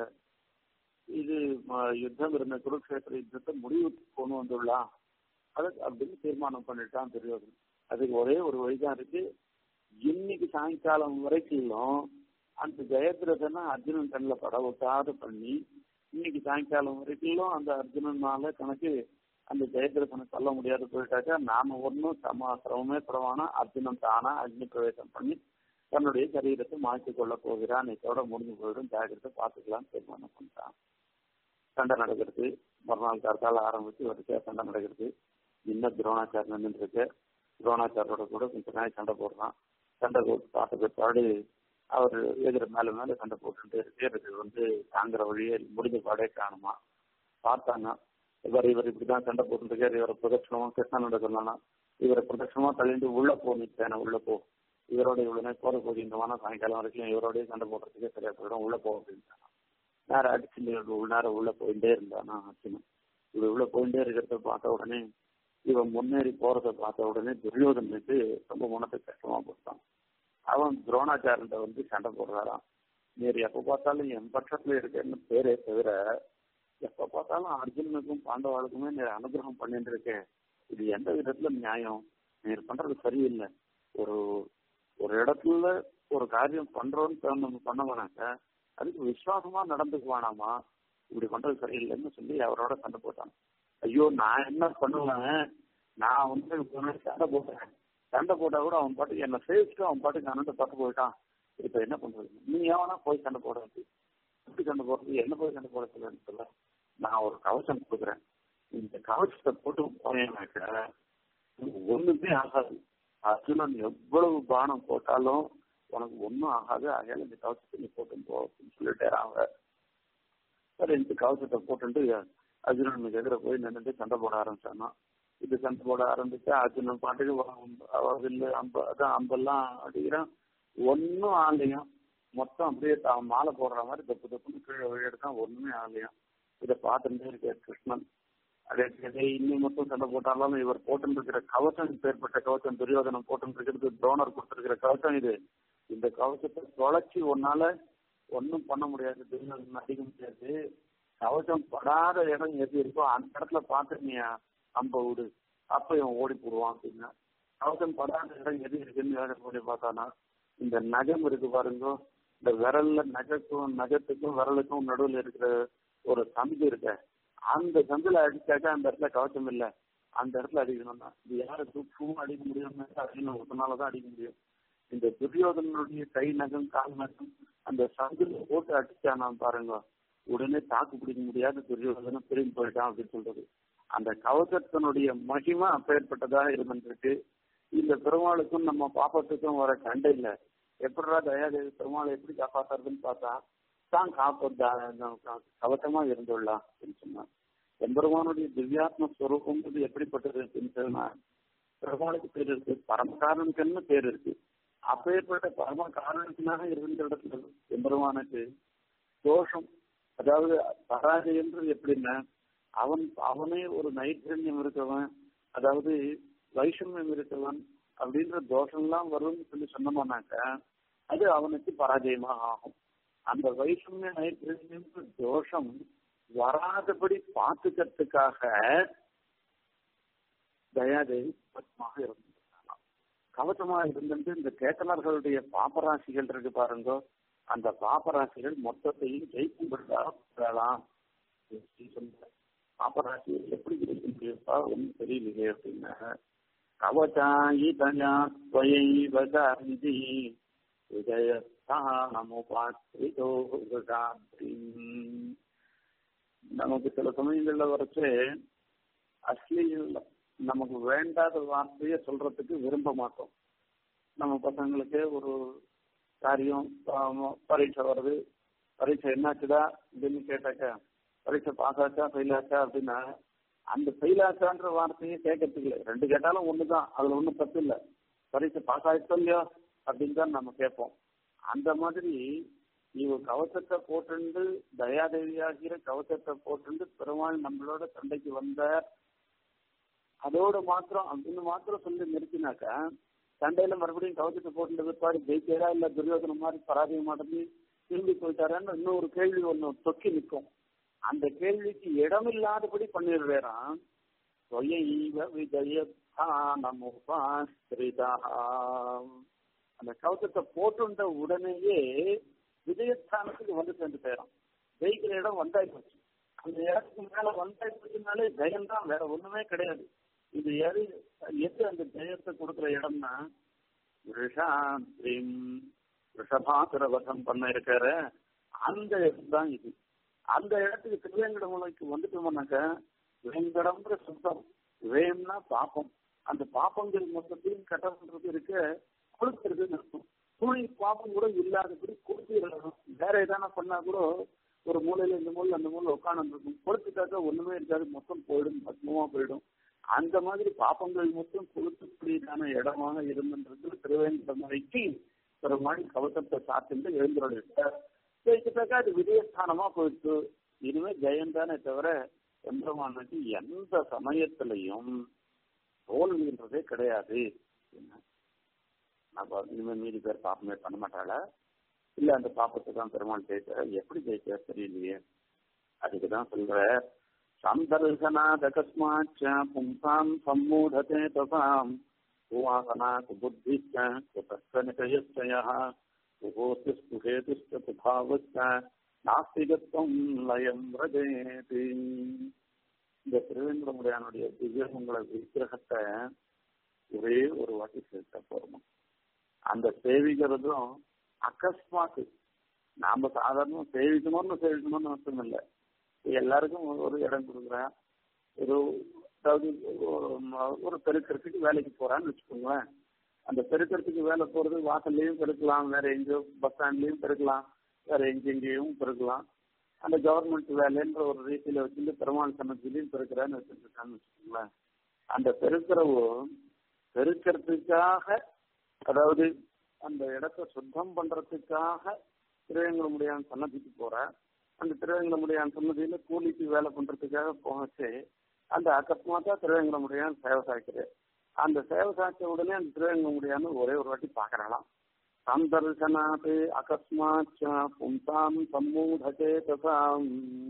இது ம- யுத்தம் இருந்த குருக்ஷேத்திர யுத்தத்தை முடிவுக்கு கொண்டு வந்துடலாம் அது அப்படின்னு தீர்மானம் பண்ணிட்டான் துரியோதனன் அதுக்கு ஒரே ஒரு வழிதான் இருக்கு இன்னைக்கு சாயங்காலம் வரைக்கும் அந்த ஜெயத்ரதனை அர்ஜுனன் கண்ணில் பட விட்டாத பண்ணி இன்னைக்கு சாயங்காலம் வரைக்கும் அந்த அர்ஜுனனால கணக்கு அந்த ஜெயத்ரதனை சொல்ல முடியாது போயிட்டாக்கா நாம ஒன்றும் சம சிரமமே படவானா அர்ஜுனன் தானா அக்னி பிரவேசம் பண்ணி தன்னுடைய சரீரத்தை மாற்றிக் கொள்ள போகிறான் இதோட முடிஞ்சு போயிடும் ஜாகிரதை பார்த்துக்கலாம் தீர்மானம் பண்ணிட்டான் சண்டை நடக்கிறது மறுநாள் காலத்தால் ஆரம்பிச்சு வரிசையா சண்டை நடக்கிறது இன்னும் துரோணாச்சாரியன் நின்று இருக்கு துரோணாச்சாரியோட கூட கொஞ்ச நாள் சண்டை போடுறான் சண்டை போட்டு பார்த்த பிற்பாடு அவர் எதிர மேல மேல சண்டை போட்டுட்டு இருக்கு வந்து தாங்குற வழியே முடிஞ்ச பாடே காணுமா பார்த்தாங்க இவர் இவர் இப்படிதான் சண்டை போட்டுருக்காரு இவரை பிரதட்சணமா கிருஷ்ணனோட சொன்னானா இவரை பிரதட்சணமா தள்ளிட்டு உள்ள போ நிற்கிறேன் உள்ள போ இவரோட இவ்வளவு நேரம் போற போகின்றவானா சாயங்காலம் வரைக்கும் இவரோடய சண்டை போடுறதுக்கே சரியா போயிடும் உள்ள போ அப்படின்ட்டானா நேரம் அடிச்சு உள்ள நேரம் உள்ள போயிட்டே இருந்தானா அர்ஜுனன் இவன் உள்ள போயிட்டே இருக்கிறத பார்த்த உடனே இவன் முன்னேறி போறத பார்த்த உடனே துரியோதனுக்கு ரொம்ப மனசுக்கு கஷ்டமா போட்டான் அவன் துரோணாச்சாரன்ட்ட வந்து சண்டை போடுறாராம் நீர் எப்ப பார்த்தாலும் என் பட்சத்துல இருக்கேன்னு பேரே தவிர எப்ப பார்த்தாலும் அர்ஜுனனுக்கும் பாண்டவாளுக்குமே நீர் அனுகிரகம் பண்ணிட்டு இருக்கேன் இது எந்த விதத்துல நியாயம் நீர் பண்றது சரியில்லை ஒரு ஒரு இடத்துல ஒரு காரியம் பண்றோம்னு நம்ம பண்ணோம்னாக்க அதுக்கு விசுவாசமா நடந்துக்குவானாமா இப்படி பண்றது சரியில்லைன்னு சொல்லி அவரோட சண்டை போட்டான் ஐயோ நான் என்ன பண்ணுவேன் நான் வந்து இவனை சண்டை போட்டேன் சண்டை போட்டா கூட அவன் பாட்டுக்கு என்ன சேவிச்சுட்டு அவன் பாட்டுக்கு அண்ணன் பார்த்து போயிட்டான் இப்ப என்ன பண்றது நீ எவனா போய் சண்டை போடுறது எப்படி சண்டை போடுறது என்ன போய் சண்டை போட சொல்லுன்னு சொல்ல நான் ஒரு கவசம் கொடுக்குறேன் இந்த கவசத்தை போட்டு போனேன்னாக்க ஒண்ணுமே ஆகாது அர்ஜுனன் எவ்வளவு பானம் போட்டாலும் உனக்கு ஒன்றும் ஆகாது ஆகையால இந்த கவசத்தை நீ போட்டு போ அப்படின்னு சொல்லிட்டே அவங்க சரி இந்த கவசத்தை போட்டுட்டு அர்ஜுனனுக்கு எதிர போய் நின்றுட்டு சண்டை போட ஆரம்பிச்சானா இது சண்டை போட ஆரம்பிச்சா அர்ஜுனன் பாட்டுக்கு அவ வில்லு அம்ப அதான் அம்பெல்லாம் அடிக்கிறான் ஒன்னும் ஆலையும் மொத்தம் அப்படியே அவன் மாலை போடுற மாதிரி தப்பு தப்புன்னு கீழே விழுடுதான் ஒண்ணுமே ஆலையும் இதை பார்த்துட்டே இருக்க கிருஷ்ணன் அதே அதே இன்னும் மொத்தம் சண்டை போட்டாலும் இவர் போட்டுருக்கிற கவசம் பேர்பட்ட கவசம் துரியோதனம் போட்டுருக்கிறது துரோணர் கொடுத்திருக்கிற கவசம் இது இந்த கவசத்தை தொலைச்சி ஒன்னால ஒன்னும் பண்ண முடியாது துரியோதனம் அடிக்க முடியாது கவசம் படாத இடம் எது இருக்கோ அந்த இடத்துல பார்த்து நீ அம்ப விடு அப்ப இவன் ஓடி போடுவான் அப்படின்னா கவசம் படாத இடம் எது இருக்குன்னு யோசனை பார்த்தானா இந்த நகம் இருக்கு பாருங்க இந்த விரல்ல நகத்துக்கும் நகத்துக்கும் விரலுக்கும் நடுவில் இருக்கிற ஒரு சந்து இருக்க அந்த சந்துல அடிச்சாக்கா அந்த இடத்துல கவசம் இல்ல அந்த இடத்துல அடிக்கணும்னா இது யாரை தூக்கமும் அடிக்க முடியும்னா அடிக்கணும் ஒருத்தனாலதான் அடிக்க முடியும் இந்த துரியோதனுடைய கை நகம் கால் நகம் அந்த சந்துல போட்டு அடிச்சானா பாருங்க உடனே தாக்கு பிடிக்க முடியாத துரியோதனம் திரும்பி போயிட்டான் அப்படின்னு சொல்றது அந்த கவசத்தினுடைய மகிமை அப்பேற்பட்டதாக இருந்திருக்கு இந்த பெருமாளுக்கும் நம்ம பாப்பத்துக்கும் வர சண்டை இல்லை எப்படா தயாதேவி பெருமாளை எப்படி காப்பாத்துறதுன்னு பார்த்தா தான் காப்ப கவசமா இருந்துள்ளான் அப்படின்னு சொன்னான் எம்பெருமானுடைய திவ்யாத்ம ஸ்வரூபம்ன்றது எப்படிப்பட்டது அப்படின்னு சொன்னா பெருமாளுக்கு பேர் இருக்கு பரம காரணனுக்குன்னு பேர் இருக்கு அப்பேற்பட்ட பரம காரணத்தினாக இருந்த இடத்துல எம்பெருமானுக்கு தோஷம் அதாவது பராஜயன்றது எப்படின்னா அவன் அவனே ஒரு நைட்ரண்யம் இருக்கவன் அதாவது வைஷமியம் இருக்கவன் அப்படின்ற தோஷம்லாம் வரும்னு சொல்லி சொன்னோம்னாக்க அது அவனுக்கு பராஜயமாக ஆகும் அந்த வைஷமிய நைட்ரண்யம் தோஷம் வராதபடி பார்த்துக்கிறதுக்காக தயாதேவி பத்மாக இருந்திருக்கலாம் கவசமா இருந்துட்டு இந்த கேட்டலர்களுடைய பாப்பராசிகள் இருக்கு பாருங்க அந்த பாப்பராசிகள் மொத்தத்தையும் ஜெயிக்கும்படிதான் பாப்பராசிகள் எப்படி ஜெயிக்க முடியுப்பா ஒன்றும் தெரியலையே அப்படின்னா கவச்சாயி தயா ஸ்வயைவ காந்தி விஜயஸ்தானமுபாஸ்ரிதோ நமக்கு சில சமயங்கள்ல வரைச்சு அஸ்லீல நமக்கு வேண்டாத வார்த்தையை சொல்றதுக்கு விரும்ப மாட்டோம் நம்ம பசங்களுக்கு ஒரு காரியம் பரீட்சை வருது பரீட்சை என்னாச்சுடா அப்படின்னு கேட்டாக்க பரீட்சை பாஸ் ஆச்சா ஃபெயில் ஆச்சா அப்படின்னா அந்த ஃபெயில் ஆச்சான்ற வார்த்தையை கேட்கறதுக்கு இல்லை ரெண்டு கேட்டாலும் ஒண்ணுதான் அதுல ஒன்றும் தப்பு இல்லை பரீட்சை பாஸ் ஆயிடுச்சோ இல்லையோ அப்படின்னு தான் நம்ம கேட்போம் அந்த மாதிரி இவ கவசத்தை போட்டுண்டு தயாதேவியாகிற கவசத்தை போட்டுண்டு பெருமாள் நம்மளோட சண்டைக்கு வந்த அதோட மாத்திரம் அப்படின்னு மாத்திரம் சொல்லி நிறுத்தினாக்கா சண்டையில மறுபடியும் கவசத்தை போட்டு பிற்பாடு ஜெயிக்கிறா இல்ல துரியோதனம் மாதிரி பராஜயம் மாட்டேன்னு திரும்பி போயிட்டாரான்னு இன்னொரு கேள்வி ஒண்ணு தொக்கி நிற்கும் அந்த கேள்விக்கு இடமில்லாதபடி பண்ணிடுறான் அந்த கவசத்தை போட்டுண்ட உடனேயே விஜயஸ்தானத்துக்கு வந்து சேர்ந்து போயிடும் ஜெயிக்கிற இடம் வந்தாய் போச்சு அந்த இடத்துக்கு மேல வந்தாய் போச்சுனாலே ஜெயம் தான் வேற ஒண்ணுமே கிடையாது இது எது எது அந்த ஜெயத்தை கொடுக்குற இடம்னா ரிஷாந்திரிம் ரிஷபாசுர வசம் பண்ண இருக்கிற அந்த இடம் தான் இது அந்த இடத்துக்கு திருவேங்கடமலைக்கு வந்துட்டோம்னாக்க வேங்கடம்ன்ற சுத்தம் வேம்னா பாப்பம் அந்த பாப்பங்கள் மொத்தத்தையும் கட்டப்படுறது இருக்க கொடுக்கறதுன்னு இருக்கும் துணி பாப்பம் கூட இல்லாதபடி கொடுத்துடணும் வேற எதான பண்ணா கூட ஒரு மூலையில இந்த மூலையில அந்த மூலையில உட்காந்து இருக்கும் கொடுத்துட்டாக்க ஒண்ணுமே இருக்காது மொத்தம் போயிடும் பத்மமா போயிடும் அந்த மாதிரி பாப்பங்கள் மொத்தம் கொடுக்கக்கூடியதான இடமாக இருந்துன்றது திருவேங்கடமலைக்கு பெருமாள் கவசத்தை சாத்திட்டு எழுந்துள்ளார் ஜெயிச்சுட்டாக்கா அது விஜயஸ்தானமா போயிடுச்சு இனிமே ஜெயம் தானே தவிர எம்பெருமானுக்கு எந்த சமயத்திலையும் தோல்வின்றதே கிடையாது நம்ம இனிமே மீதி பேர் பாப்பமே பண்ண மாட்டாளா இல்ல அந்த பாப்பத்தை தான் பெருமாள் ஜெயிச்சார எப்படி ஜெயிச்சார் தெரியலையே அதுக்குதான் சொல்ற சந்தர்சனாத் அகஸ்மாச்ச பும்சாம் சம்மூடதே தசாம் உவாசனா குபுத்திச்ச குதஸ்த நிகயச்சய குபோத்திஸ்புகேதிஷ்ட குபாவச்ச நாஸ்திகத்துவம் லயம் ரஜேதி இந்த திருவேந்திரமுடையானுடைய திவ்யமங்கள விக்கிரகத்தை ஒரே ஒரு வாட்டி சேர்த்த போறோம் அந்த சேவிக்கிறதும் அகஸ்மாத்து நாம சாதாரண சேவிக்கணும்னு சேவிக்கணும்னு அர்த்தம் இல்லை எல்லாருக்கும் ஒரு இடம் கொடுக்குறேன் ஒரு அதாவது ஒரு பெருக்கிறதுக்கு வேலைக்கு போறான்னு வச்சுக்கோங்களேன் அந்த பெருக்கிறதுக்கு வேலை போறது வாசல்லையும் பெருக்கலாம் வேற எங்கேயோ பஸ் ஸ்டாண்ட்லயும் பெருக்கலாம் வேற எங்கெங்கேயும் பெருக்கலாம் அந்த கவர்மெண்ட் வேலைன்ற ஒரு ரீதியில வச்சுட்டு பெருமாள் சன்னத்திலையும் பெருக்கிறான்னு வச்சுருக்கான்னு வச்சுக்கோங்களேன் அந்த பெருக்கிறவோ பெருக்கிறதுக்காக அதாவது அந்த இடத்த சுத்தம் பண்றதுக்காக திருவேங்கடமுடியான் சன்னதிக்கு போற அந்த திருவேங்கடமுடியான் சன்னதியில கூலிக்கு வேலை பண்றதுக்காக போகச்சு அந்த அக்கஸ்மாத்தா திருவேங்கடமுடியான் சேவை சாய்க்கிறார் அந்த சேவை சாய்ச்ச உடனே அந்த திருவேங்கடமுடியான்னு ஒரே ஒரு வாட்டி பாக்குறாளாம் சந்தர்சனாத் அகஸ்மாச்ச பும்சாம் சம்மூடதே தசாம்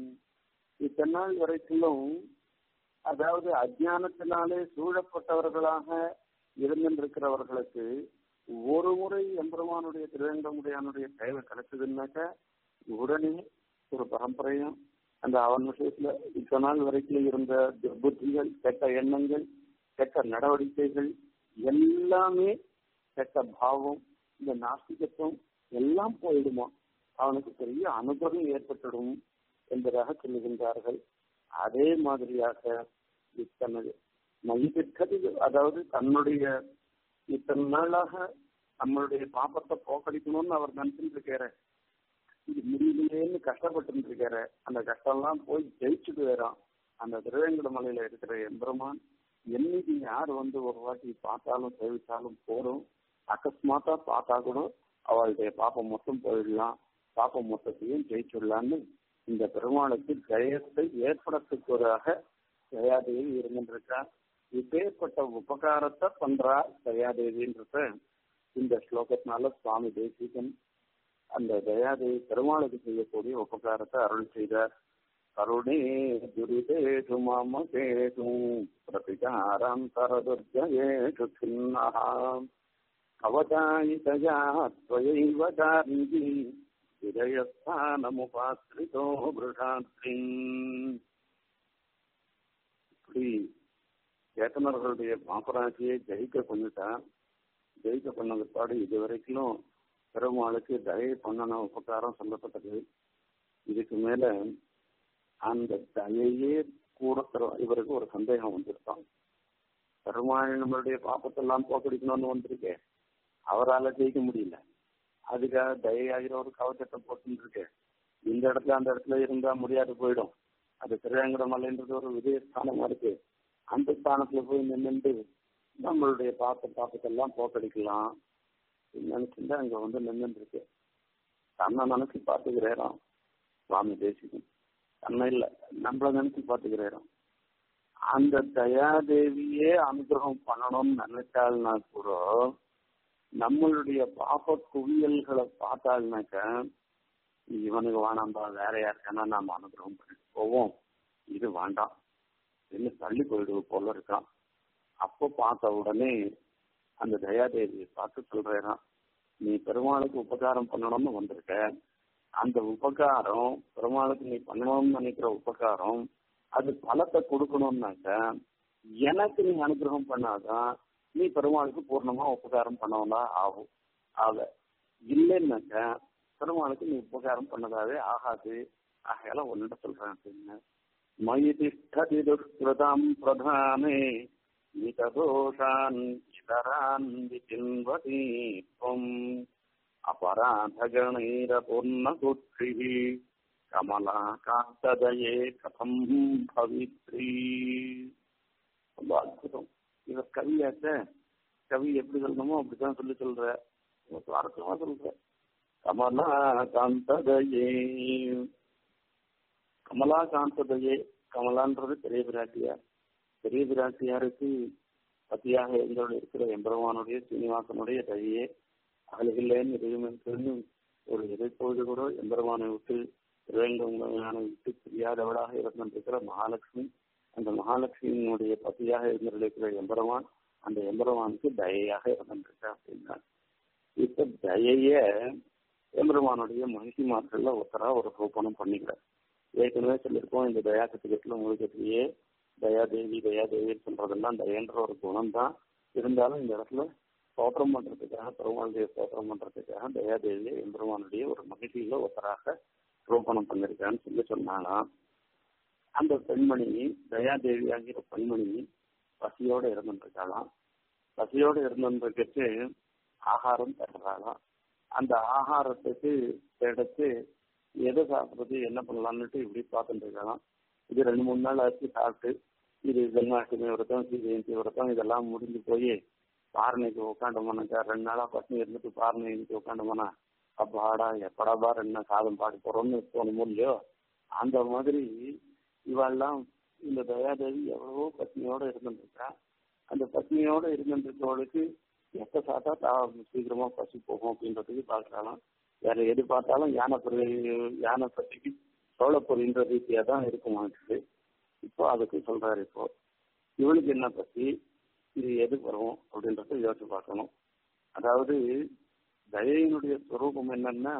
இத்தனை நாள் வரைக்கும் அதாவது அஜானத்தினாலே சூழப்பட்டவர்களாக இருந்திருக்கிறவர்களுக்கு ஒரு முறை எம்பெருமானுடைய திருவேங்கடமுடையானுடைய சேவை கிடைச்சதுன்னாக்க உடனே ஒரு பரம்பரையும் அந்த அவன் விஷயத்துல இத்தனை நாள் வரைக்கும் இருந்த துர்புத்திகள் கெட்ட எண்ணங்கள் கெட்ட நடவடிக்கைகள் எல்லாமே கெட்ட பாவம் இந்த நாஸ்திகத்துவம் எல்லாம் போயிடுமா அவனுக்கு பெரிய அனுபவம் ஏற்பட்டுடும் என்பதாக சொல்லுகின்றார்கள் அதே மாதிரியாக இத்தனை மையத்திற்கது அதாவது தன்னுடைய இத்தனை நாளாக நம்மளுடைய பாப்பத்தை போக்கடிக்கணும்னு அவர் நினைச்சுட்டு இருக்காரு இது முடியலையேன்னு கஷ்டப்பட்டு இருக்காரு அந்த கஷ்டம்லாம் போய் ஜெயிச்சுட்டு வரான் அந்த திருவேங்கட மலையில இருக்கிற எம்பெருமான் என்னைக்கு யார் வந்து ஒரு வாட்டி பார்த்தாலும் சேவிச்சாலும் போறோம் அகஸ்மாத்தா பார்த்தா கூட அவளுடைய பாப்பம் மொத்தம் போயிடலாம் பாப்பம் மொத்தத்தையும் ஜெயிச்சுடலான்னு இந்த பெருமாளுக்கு ஜெயத்தை ஏற்படுத்துவதாக தயாதேவி இருந்துருக்கா இப்பேற்பட்ட உபகாரத்தை பண்றா தயாதேவின்றத இந்த ஸ்லோகத்தினால சுவாமி தேசிகன் அந்த தயாதேவி பெருமாளுக்கு செய்யக்கூடிய உபகாரத்தை அருள் செய்தார் கருணே துரிதேஷு மமகேஷு प्रतिकारान्तरदुर्जयेषु खिन्नः अवदायितया त्वयैव दारिः विजयस्थानमुपाश्रितो वृषात्रिम् இப்படி சேத்தனர்களுடைய பாப்பராட்சியை ஜெயிக்க பண்ணிட்டான் ஜெயிக்க பண்ண பிற்பாடு இது வரைக்கும் பெருமாளுக்கு தயை பண்ணன உபகாரம் சொல்லப்பட்டது இதுக்கு மேல அந்த தயையே கூட இவருக்கு ஒரு சந்தேகம் வந்திருக்கான் பெருமாள் நம்மளுடைய பாப்பத்தெல்லாம் போக்கடிக்கணும்னு வந்திருக்கே அவரால் ஜெயிக்க முடியல அதுக்காக தயாகிற ஒரு கவச்சத்தை போட்டுன்னு இருக்கு இந்த இடத்துல அந்த இடத்துல இருந்தா முடியாது போயிடும் அது திருவேங்கட மலைன்றது ஒரு விஜய ஸ்தானமா இருக்கு அந்த ஸ்தானத்துல போய் நின்றுட்டு நம்மளுடைய பாப்ப பாப்பத்தெல்லாம் போக்கடிக்கலாம் நினைச்சுட்டு அங்க வந்து நின்றுட்டு இருக்கு தன்னை நினைச்சு பார்த்துக்கிறேன் சுவாமி தேசிகம் தன்னை இல்லை நம்மள நினைச்சு பார்த்துக்கிறோம் அந்த தயாதேவியே அனுகிரகம் பண்ணணும்னு நினைச்சாள்னா கூட நம்மளுடைய பாப்ப குவியல்களை பார்த்தாள்னாக்க இவனுக்கு வேணாம்பா வேற யாருக்கானா நாம அனுகிரகம் பண்ணிட்டு போவோம் இது வேண்டாம் என்ன தள்ளி போயிடுவோம் போல இருக்கான் அப்போ பார்த்த உடனே அந்த தயாதேவியை பார்த்து சொல்றேன் நீ பெருமாளுக்கு உபகாரம் பண்ணணும்னு வந்திருக்க அந்த உபகாரம் பெருமாளுக்கு நீ பண்ணணும்னு நினைக்கிற உபகாரம் அது பலத்தை கொடுக்கணும்னாக்க எனக்கு நீ அனுகிரகம் பண்ணாதான் நீ பெருமாளுக்கு பூர்ணமா உபகாரம் பண்ணவனா ஆகும் ஆக இல்லைன்னாக்க பெருமாளுக்கு நீ உபகாரம் பண்ணதாவே ஆகாது ஆகையால ஒன்னிட சொல்றேன் அப்படின்னு மயி திஷ்டதி துஷ்கிருதம் பிரதானே மிததோஷான் இதரான் விசின்வதி अपराधगणैरपूर्णपुत्रिः कमला कान्तदये கதம் பவித்ரி ரொம்ப அற்புதம் இவர் கவியாச்ச கவி எப்படி சொல்லணுமோ அப்படிதான் சொல்லி சொல்ற சுவாரஸ்யமா சொல்ற கமலா காந்ததயே கமலா காந்ததயே கமலான்றது பெரிய பிராட்டியார் பெரிய பிராட்டியாருக்கு பத்தியாக எங்களோட இருக்கிற எம்பெருமானுடைய சீனிவாசனுடைய தயையே அகல்களேன்னு இறைவனுக்கு ஒரு இறைப்பொழுது கூட எம்பெருமானை விட்டு திருவேங்கமான விட்டு தெரியாதவளாக இருந்திருக்கிற மகாலட்சுமி அந்த மகாலட்சுமியினுடைய பத்தியாக இருந்திருக்கிற எம்பெருமான் அந்த எம்பெருமானுக்கு தயையாக இருந்திருக்கா அப்படின்னா இப்ப தயைய எம்பெருமானுடைய மகிழ்ச்சி மாற்றல்ல ஒருத்தரா ஒரு ரூபணம் பண்ணிக்கிறார் ஏற்கனவே சொல்லியிருக்கோம் இந்த தயா கத்துக்கத்துல உங்களுக்கு எப்படியே தயாதேவி தயாதேவி சொல்றதெல்லாம் தயன்ற ஒரு குணம் தான் இருந்தாலும் இந்த இடத்துல ஸ்தோத்திரம் பண்றதுக்காக பெருமாளுடைய ஸ்தோத்திரம் பண்றதுக்காக தயாதேவியை எம்பெருமானுடைய ஒரு மகிழ்ச்சியில ஒருத்தராக ரூபணம் பண்ணிருக்கான்னு சொல்லி சொன்னாலாம் அந்த பெண்மணி தயாதேவி ஆகிற பெண்மணி பசியோட இருந்துருக்காளாம் பசியோட இருந்துருக்கு ஆகாரம் தர்றாளாம் அந்த ஆகாரத்துக்கு எடுத்து எதை சாப்பிட்றது என்ன பண்ணலாம்னுட்டு இப்படி பார்த்துட்டு இருக்கலாம் இது ரெண்டு மூணு நாள் ஆச்சு சாப்பிட்டு இது ஜென்மாஷ்டமி விரதம் ஸ்ரீ ஜெயந்தி விரதம் இதெல்லாம் முடிஞ்சு போய் பாரணைக்கு உட்காண்டோம்னாக்கா ரெண்டு நாளா பசங்க இருந்துட்டு பாரணைக்கு உட்காண்டோம்னா அப்பாடா எப்படாபா ரெண்டு நாள் சாதம் பாடி போறோம்னு தோணுமோ இல்லையோ அந்த மாதிரி இவெல்லாம் இந்த தயாதேவி எவ்வளவோ பத்னியோட இருந்துருக்கா அந்த பத்னியோட இருந்துருக்கவளுக்கு எப்ப சாப்பிட்டா தா சீக்கிரமா பசி போகும் அப்படின்றதுக்கு பாக்குறாளாம் வேற எது பார்த்தாலும் யானை பொறி யானை பத்திக்கு சோழப்பொறின்ற ரீதியா தான் இருக்குமா இப்போ அதுக்கு சொல்றாரு இப்போ இவனுக்கு என்ன பத்தி இது எது வரும் அப்படின்றத யோசிச்சு பார்க்கணும் அதாவது தயையினுடைய ஸ்வரூபம் என்னன்னா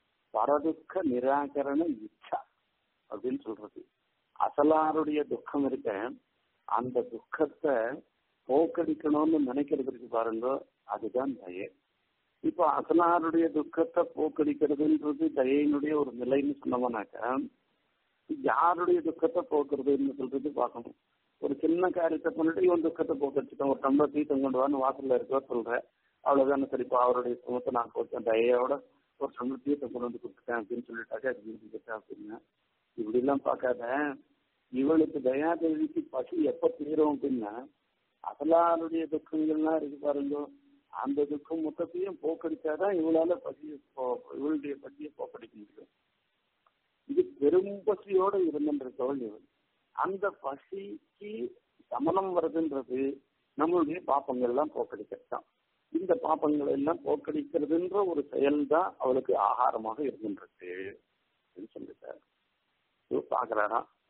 பரதுக்க நிராகரண இச்சா அப்படின்னு சொல்றது அசலாருடைய துக்கம் இருக்க அந்த துக்கத்தை போக்கடிக்கணும்னு நினைக்கிறதுக்கு பாருங்க அதுதான் தயை இப்ப அசலாருடைய துக்கத்தை போக்கடிக்கிறதுன்றது தயையினுடைய ஒரு நிலைன்னு சொன்னோம்னாக்கா யாருடைய துக்கத்தை போக்குறதுன்னு சொல்றது பார்க்கணும் ஒரு சின்ன காரியத்தை பண்ணிட்டு இவன் துக்கத்தை போக்கடிச்சுட்டோம் ஒரு டம்ளர் தீர்த்தம் கொண்டு வான்னு வாசல்ல இருக்க சொல்றேன் அவ்வளவுதானே சரிப்பா அவருடைய சுமத்தை நான் போச்சேன் தயையோட ஒரு டம்ளர் தீர்த்தம் கொண்டு வந்து கொடுத்துட்டேன் அப்படின்னு சொல்லிட்டாக்கா அது இருந்துக்கிட்டேன் அப்படின்னு இப்படி எல்லாம் பார்க்காத இவளுக்கு தயாதேவிக்கு பசி எப்ப தீரும் அப்படின்னா அசலாருடைய துக்கங்கள்லாம் இருக்கு பாருங்க அந்த துக்கம் மொத்தத்தையும் போக்கடிச்சாதான் இவளால பசியை இவளுடைய பசியை போக்கடிக்க முடியும் இது பெரும் பசியோட இருந்துன்றவள் இவள் அந்த பசிக்கு சமணம் வருதுன்றது நம்மளுடைய பாப்பங்கள்லாம் போக்கடிக்கத்தான் இந்த பாப்பங்கள் எல்லாம் போக்கடிக்கிறதுன்ற ஒரு செயல் தான் அவளுக்கு ஆகாரமாக இருக்கின்றது அப்படின்னு சொல்லிட்டார் பாக்குறாராம்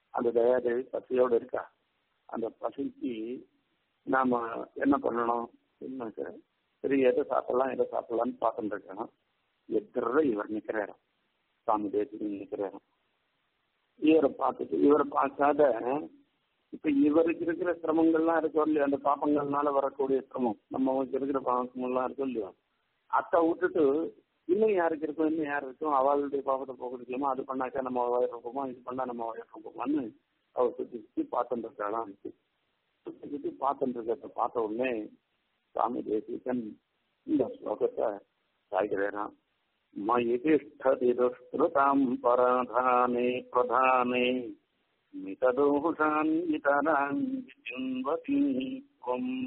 அந்த தயாதேவி பசியோடு இருக்கா அந்த பசிக்கு நாம என்ன பண்ணணும் என்னக்க சரி எதை சாப்பிடலாம் எதை சாப்பிடலாம்னு பார்த்துட்டு இருக்கணும் எதிர இவர் நிக்கிறாரு சுவாமி தேசிக்கு நிக்கிறாரு இவரை பார்த்துட்டு இவரை பார்க்காத இப்ப இவருக்கு இருக்கிற சிரமங்கள்லாம் இருக்கும் இல்லையா அந்த பாப்பங்கள்னால வரக்கூடிய சிரமம் நம்ம இருக்கிற பாப்பங்கள்லாம் இருக்கும் இல்லையா அத்தை விட்டுட்டு இன்னும் யாருக்கு இருக்கும் இன்னும் யார் இருக்கும் அவளுடைய பாவத்தை போகிறதுக்கலாமா அது பண்ணாக்கா நம்ம வயிறு இருப்போமா இது பண்ணா நம்ம வயிறு இருப்போமான்னு அவர் சுத்தி சுத்தி பார்த்துட்டு இருக்காளாம் சுத்தி சுத்தி பார்த்துட்டு இருக்கிறத பார்த்த உடனே சுவாமி தேசிகன் இந்த ஸ்லோகத்தை சாய்கிறாராம் மயிதிஷ்டதிருஷ்கிருதாம் பரதானே பிரதானே மிததோஷான் இதரான் விஜுன்வதீத்வம்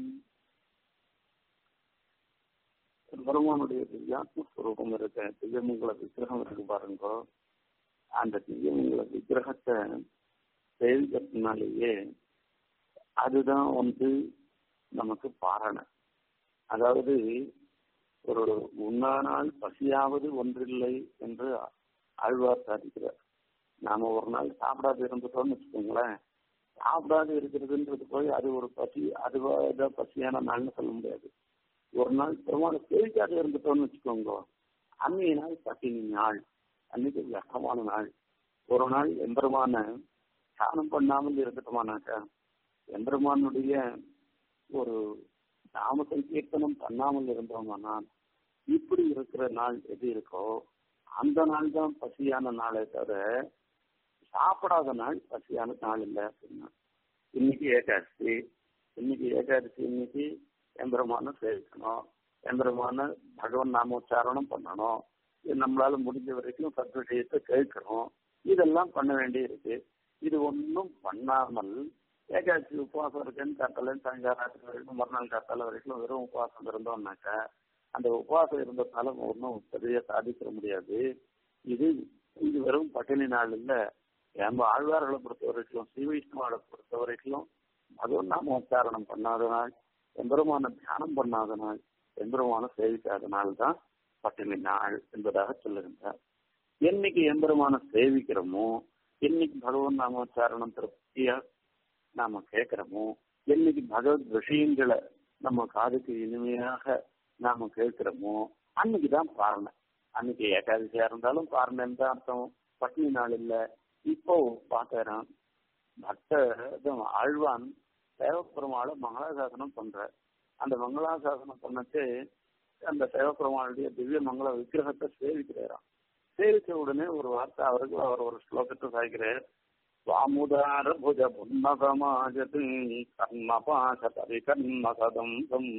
பெருமானுடைய திவ்யாத்ம ஸ்வரூபம் இருக்க திவ்யமங்கல விக்கிரகம் இருக்கு பாருங்க அந்த திவ்யமங்கல விக்கிரகத்தை சேவிக்கிறதுனாலேயே அதுதான் வந்து நமக்கு பாரணை அதாவது ஒரு உண்ணானால் பசியாவது ஒன்றில்லை என்று ஆழ்வார் சாதிக்கிறார் நாம ஒரு நாள் சாப்பிடாது இருந்துட்டோம்னு வச்சுக்கோங்களேன் சாப்பிடாது இருக்கிறதுன்றது போய் அது ஒரு பசி அதுவா ஏதோ பசியான நாள்னு சொல்ல முடியாது ஒரு நாள் பெருமாள் சேவிக்காத இருந்துட்டோம்னு வச்சுக்கோங்க அன்னைய நாள் பட்டினி நாள் அன்னைக்கு வியக்கமான நாள் ஒரு நாள் எம்பெருமான தியானம் பண்ணாமல் இருக்கட்டுமானாக்கா எம்பெருமானுடைய ஒரு நாம சங்கீர்த்தனம் பண்ணாமல் இருந்தோமானால் இப்படி இருக்கிற நாள் எது இருக்கோ அந்த நாள் தான் பசியான நாளே தவிர சாப்பிடாத நாள் பசியான நாள் இல்லை அப்படின்னா இன்னைக்கு ஏகாதசி இன்னைக்கு ஏகாதசி இன்னைக்கு எம்பெருமான சேவிக்கணும் எம்பெருமான பகவன் நாமோச்சாரணம் பண்ணணும் இது நம்மளால முடிஞ்ச வரைக்கும் சத் விஷயத்தை கேட்கணும் இதெல்லாம் பண்ண வேண்டி இருக்கு இது ஒன்றும் பண்ணாமல் ஏகாட்சி உபவாசம் இருக்குன்னு காத்தால சாயங்காலம் வரைக்கும் மறுநாள் காத்தால வரைக்கும் வெறும் உபவாசம் இருந்தோம்னாக்கா அந்த உபவாசம் இருந்ததால ஒன்றும் பெரிய சாதிக்க முடியாது இது இது வெறும் பட்டினி நாள் இல்ல நம்ம ஆழ்வார்களை பொறுத்த வரைக்கும் ஸ்ரீ வைஷ்ணவாவை பொறுத்த வரைக்கும் அதுவும் நாம உச்சாரணம் பண்ணாத நாள் எம்பெருமான தியானம் பண்ணாத நாள் எம்பெருமான சேவிக்காத நாள் தான் பட்டினி நாள் என்பதாக சொல்லுகின்றார் என்னைக்கு எம்பெருமான சேவிக்கிறோமோ என்னைக்கு பகவான் நாமோச்சாரணம் திருப்தியா நாம கேட்கிறோமோ என்னைக்கு பகவத் விஷயங்களை நம்ம காதுக்கு இனிமையாக நாம கேட்கிறோமோ அன்னைக்குதான் பாரணை அன்னைக்கு ஏகாதசியா இருந்தாலும் பாரணன்னு தான் அர்த்தம் பட்டினி நாள் இல்ல இப்போ பாக்கிறோம் பக்த ஆழ்வான் தேவப்பெருமாளை மங்களாசாசனம் பண்ற அந்த மங்களாசாசனம் பண்ணச்சு அந்த தேவப்பெருமாளுடைய திவ்ய மங்கள விக்கிரகத்தை சேவிக்கிறாராம் சேவிச்ச உடனே ஒரு வார்த்தை அவருக்கு அவர் ஒரு ஸ்லோகத்தை சாய்க்கிறார் வாமுதார புஜ புன்னகமாஜது கர்மபாச பரிகர்மசதம்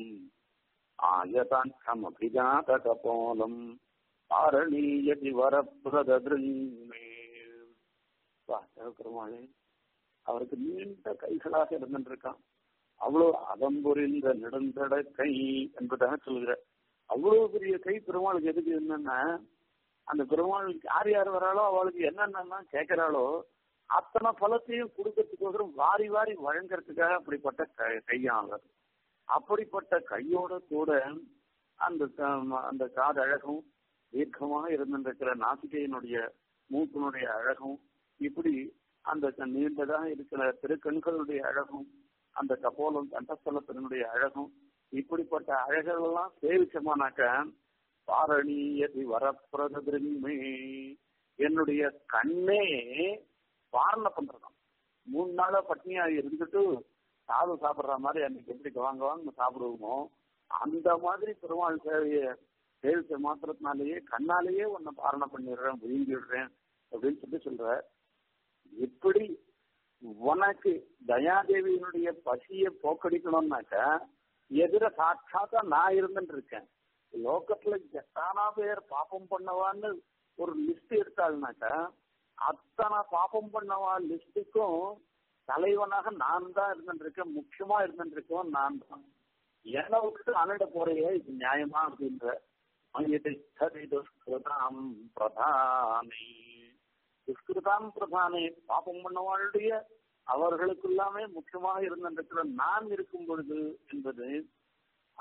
ஆயதாட்சமபிஜாத கபோலம் ஆரணீயதி வரப்பிரதே பெருமாளே அவருக்கு நீண்ட கைகளாக இருந்திருக்கான் அவ்வளவு அதம்புரிந்த நெடுந்தட கை என்பதாக சொல்கிற அவ்வளவு பெரிய கை பெருமாளுக்கு எதுக்கு என்னன்னா அந்த பெருமாளுக்கு யார் யார் வராளோ அவளுக்கு என்னென்னா கேட்கிறாளோ அத்தனை பலத்தையும் கொடுக்கறதுக்கோசரம் வாரி வாரி வழங்குறதுக்காக அப்படிப்பட்ட கையாளர் அப்படிப்பட்ட கையோட கூட அந்த அந்த காது அழகும் தீர்க்கமாக இருந்திருக்கிற நாசிகையினுடைய மூக்கினுடைய அழகும் இப்படி அந்த நீண்டதாக இருக்கிற திருக்கண்களுடைய அழகும் அந்த கபோலம் கண்டஸ்தலத்தினுடைய அழகும் இப்படிப்பட்ட அழகெல்லாம் சேவிச்சமானாக்க பாரணீயதி வரப்பிரதமே என்னுடைய கண்ணே வாரண பண்றதாம் மூணு நாளா பட்னியா இருந்துட்டு சாதம் சாப்பிடுற மாதிரி அன்னைக்கு எப்படி வாங்க வாங்க சாப்பிடுவோமோ அந்த மாதிரி பெருமாள் சேவைய சேவிச்ச மாத்திரத்தினாலேயே கண்ணாலேயே உன்னை பாரணை பண்ணிடுறேன் விழுங்கிடுறேன் அப்படின்னு சொல்லி சொல்ற எப்படி உனக்கு தயாதேவியினுடைய பசியை போக்கடிக்கணும்னாக்கா எதிர சாட்சாத்தா நான் இருந்துட்டு இருக்கேன் லோக்கத்துல எத்தானா பேர் பாப்பம் பண்ணவான்னு ஒரு லிஸ்ட் எடுத்தாள்னாக்கா அத்தனை பாப்பம் பண்ணவா லிஸ்டுக்கும் தலைவனாக நான் தான் இருந்துட்டு இருக்கேன் முக்கியமா இருந்துட்டு இருக்கேன் நான் தான் என்னை விட்டு அணிட போறையே இது நியாயமா அப்படின்ற துஷ்கிருதாம் பிரதானே துஷ்கிருதாம் பிரதானே பாப்பம் பண்ணவாளுடைய அவர்களுக்குள்ளாமே முக்கியமாக இருந்திருக்கிற நான் இருக்கும் பொழுது என்பது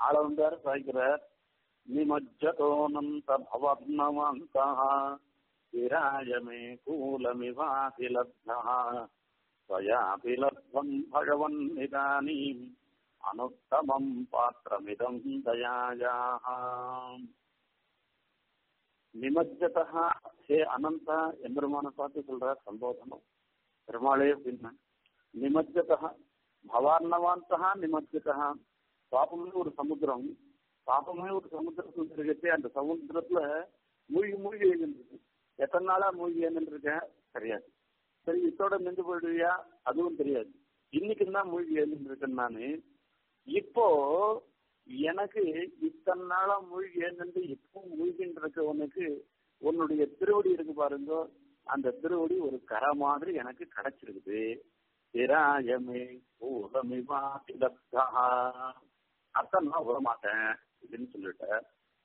ஆளவந்தார் சாய்க்கிறார் நிமஜ்ஜதோனந்த பவர்ணவந்தா विराय मे कूलमिवापि लब्धः त्वयापि लब्धम् भगवन्निदानीम् अनुत्तमम् पात्रमिदम् दयायाः நிமஜ்ஜதா ஹே அனந்தா எம்பெருமான பார்த்து சொல்ற சம்போதனம் பெருமாளே அப்படின்னா நிமஜ்ஜதா பவார்ணவாந்தா நிமஜ்ஜதா பாப்பமே ஒரு சமுத்திரம் பாப்பமே ஒரு சமுத்திரத்தில் இருக்கே அந்த சமுத்திரத்துல மூழ்கி மூழ்கி எழுந்திருக்கு எத்தனை நாளா மூழ்கி எழுந்திருக்கேன் தெரியாது சரி இதோட நின்று போயிடுவியா அதுவும் தெரியாது இன்னைக்கு தான் மூழ்கி எழுந்திருக்கேன் நானு இப்போ எனக்கு இத்தனை நாளா மூழ்கி எழுந்து இப்போ மூழ்கின்னு இருக்கவனுக்கு உன்னுடைய திருவடி இருக்கு பாருங்க அந்த திருவடி ஒரு கரை மாதிரி எனக்கு கிடைச்சிருக்குது திராயமே பூலமிவா திலப்தா அர்த்தம் நான் விடமாட்டேன் அப்படின்னு சொல்லிட்டேன்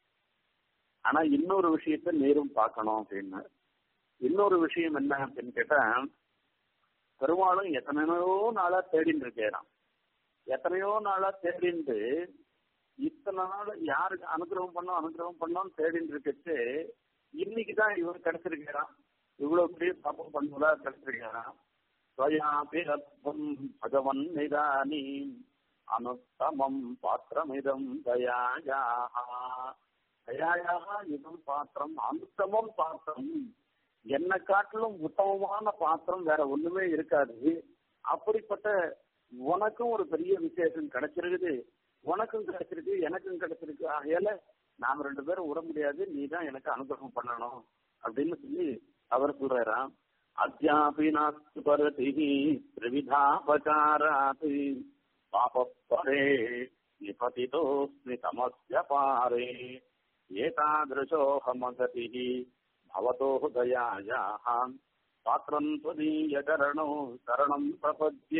ஆனா இன்னொரு விஷயத்த நேரும் பார்க்கணும் அப்படின்னு இன்னொரு விஷயம் என்ன அப்படின்னு கேட்டா பெருமாளும் எத்தனையோ நாளா தேடின்னு இருக்கேறான் எத்தனையோ நாளா தேடிண்டு இத்தனை நாள் யாருக்கு அனுகிரகம் பண்ணோம் அனுகிரகம் பண்ணோம் தேடின்னு இருக்கச்சு இன்னைக்கு தான் இவர் கிடைச்சிருக்கிறான் இவ்வளவு பெரிய பாப்பம் பண்ணுவதா கிடைச்சிருக்கிறான் ஸ்வயாபிரத்வம் பகவன் நிதானி அனுத்தமம் பாத்திரமிதம் தயாயாக தயாயாக இதம் பாத்திரம் அனுத்தமம் பாத்திரம் என்னை காட்டிலும் உத்தமமான பாத்திரம் வேற ஒண்ணுமே இருக்காது அப்படிப்பட்ட உனக்கும் ஒரு பெரிய விசேஷம் கிடைச்சிருக்குது உனக்கும் கிடைச்சிருக்கு எனக்கும் கிடைச்சிருக்கு ஆகையால நாம ரெண்டு பேரும் விட முடியாது நீ தான் எனக்கு அனுகிரகம் பண்ணணும் அப்படின்னு சொல்லி அவர் சொல்றாராம் அத்தியாபி நாஸ்து பரதி திரிவிதாபகாராத் பாபப்பரே நிபதிதோஸ்மி தமஸ்ய பாரே ஏதாதிருஷோஹமகதி பவதோ தயாயாः பாத்திரம் त्वदीयकरणो சரணம் பிரபத்யே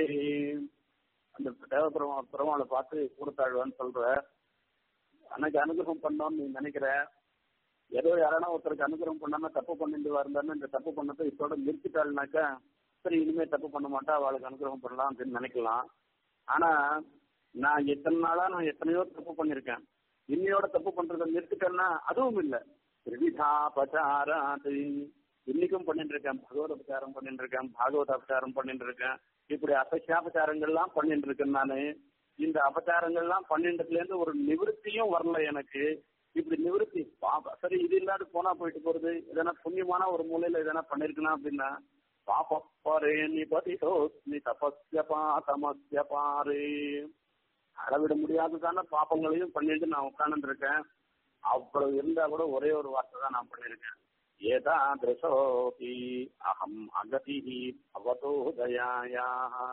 அந்த தேவ பெருமா பெருமாளை பார்த்து கூறத்தாழ்வான்னு சொல்ற அன்னைக்கு அனுகிரகம் பண்ணோம்னு நீ நினைக்கிற ஏதோ யாரானா ஒருத்தருக்கு அனுகிரகம் பண்ணாம தப்பு பண்ணிட்டு இருந்தாருன்னு இந்த தப்பு பண்ணதை இதோட நிறுத்திட்டாள்னாக்கா சரி இனிமே தப்பு பண்ண மாட்டா அவளுக்கு அனுகிரகம் பண்ணலாம் அப்படின்னு நினைக்கலாம் ஆனா நான் எத்தனை நாளா நான் எத்தனையோ தப்பு பண்ணிருக்கேன் இன்னையோட தப்பு பண்றதை நிறுத்திட்டேன்னா அதுவும் இல்ல திரிவிதாபச்சாராது இன்னைக்கும் பண்ணிட்டு இருக்கேன் பகவத உபச்சாரம் பண்ணிட்டு இருக்கேன் பாகவத அபச்சாரம் பண்ணிட்டு இருக்கேன் இப்படி அபச்சாபச்சாரங்கள்லாம் பண்ணிட்டு இருக்கேன் நானு இந்த அபச்சாரங்கள்லாம் பண்ணிட்டதுல இருந்து ஒரு நிவர்த்தியும் வரல எனக்கு இப்படி நிவர்த்தி பாப்பா சரி இது இல்லாத போனா போயிட்டு போறது எதனா புண்ணியமான ஒரு மூலையில எதனா பண்ணிருக்கணும் அப்படின்னா பாப்பரே நிபதிதோஸ்மி தபஸ்ய பாதமஸ்ய பாரே அளவிட முடியாததான பாப்பங்களையும் பண்ணிட்டு நான் உட்கார்ந்து இருக்கேன் அவ்வளவு இருந்தா கூட ஒரே ஒரு வார்த்தை தான் நான் பண்ணிருக்கேன் ஏதாதிருஷோபி அகம் அகதி அவதோ தயாயா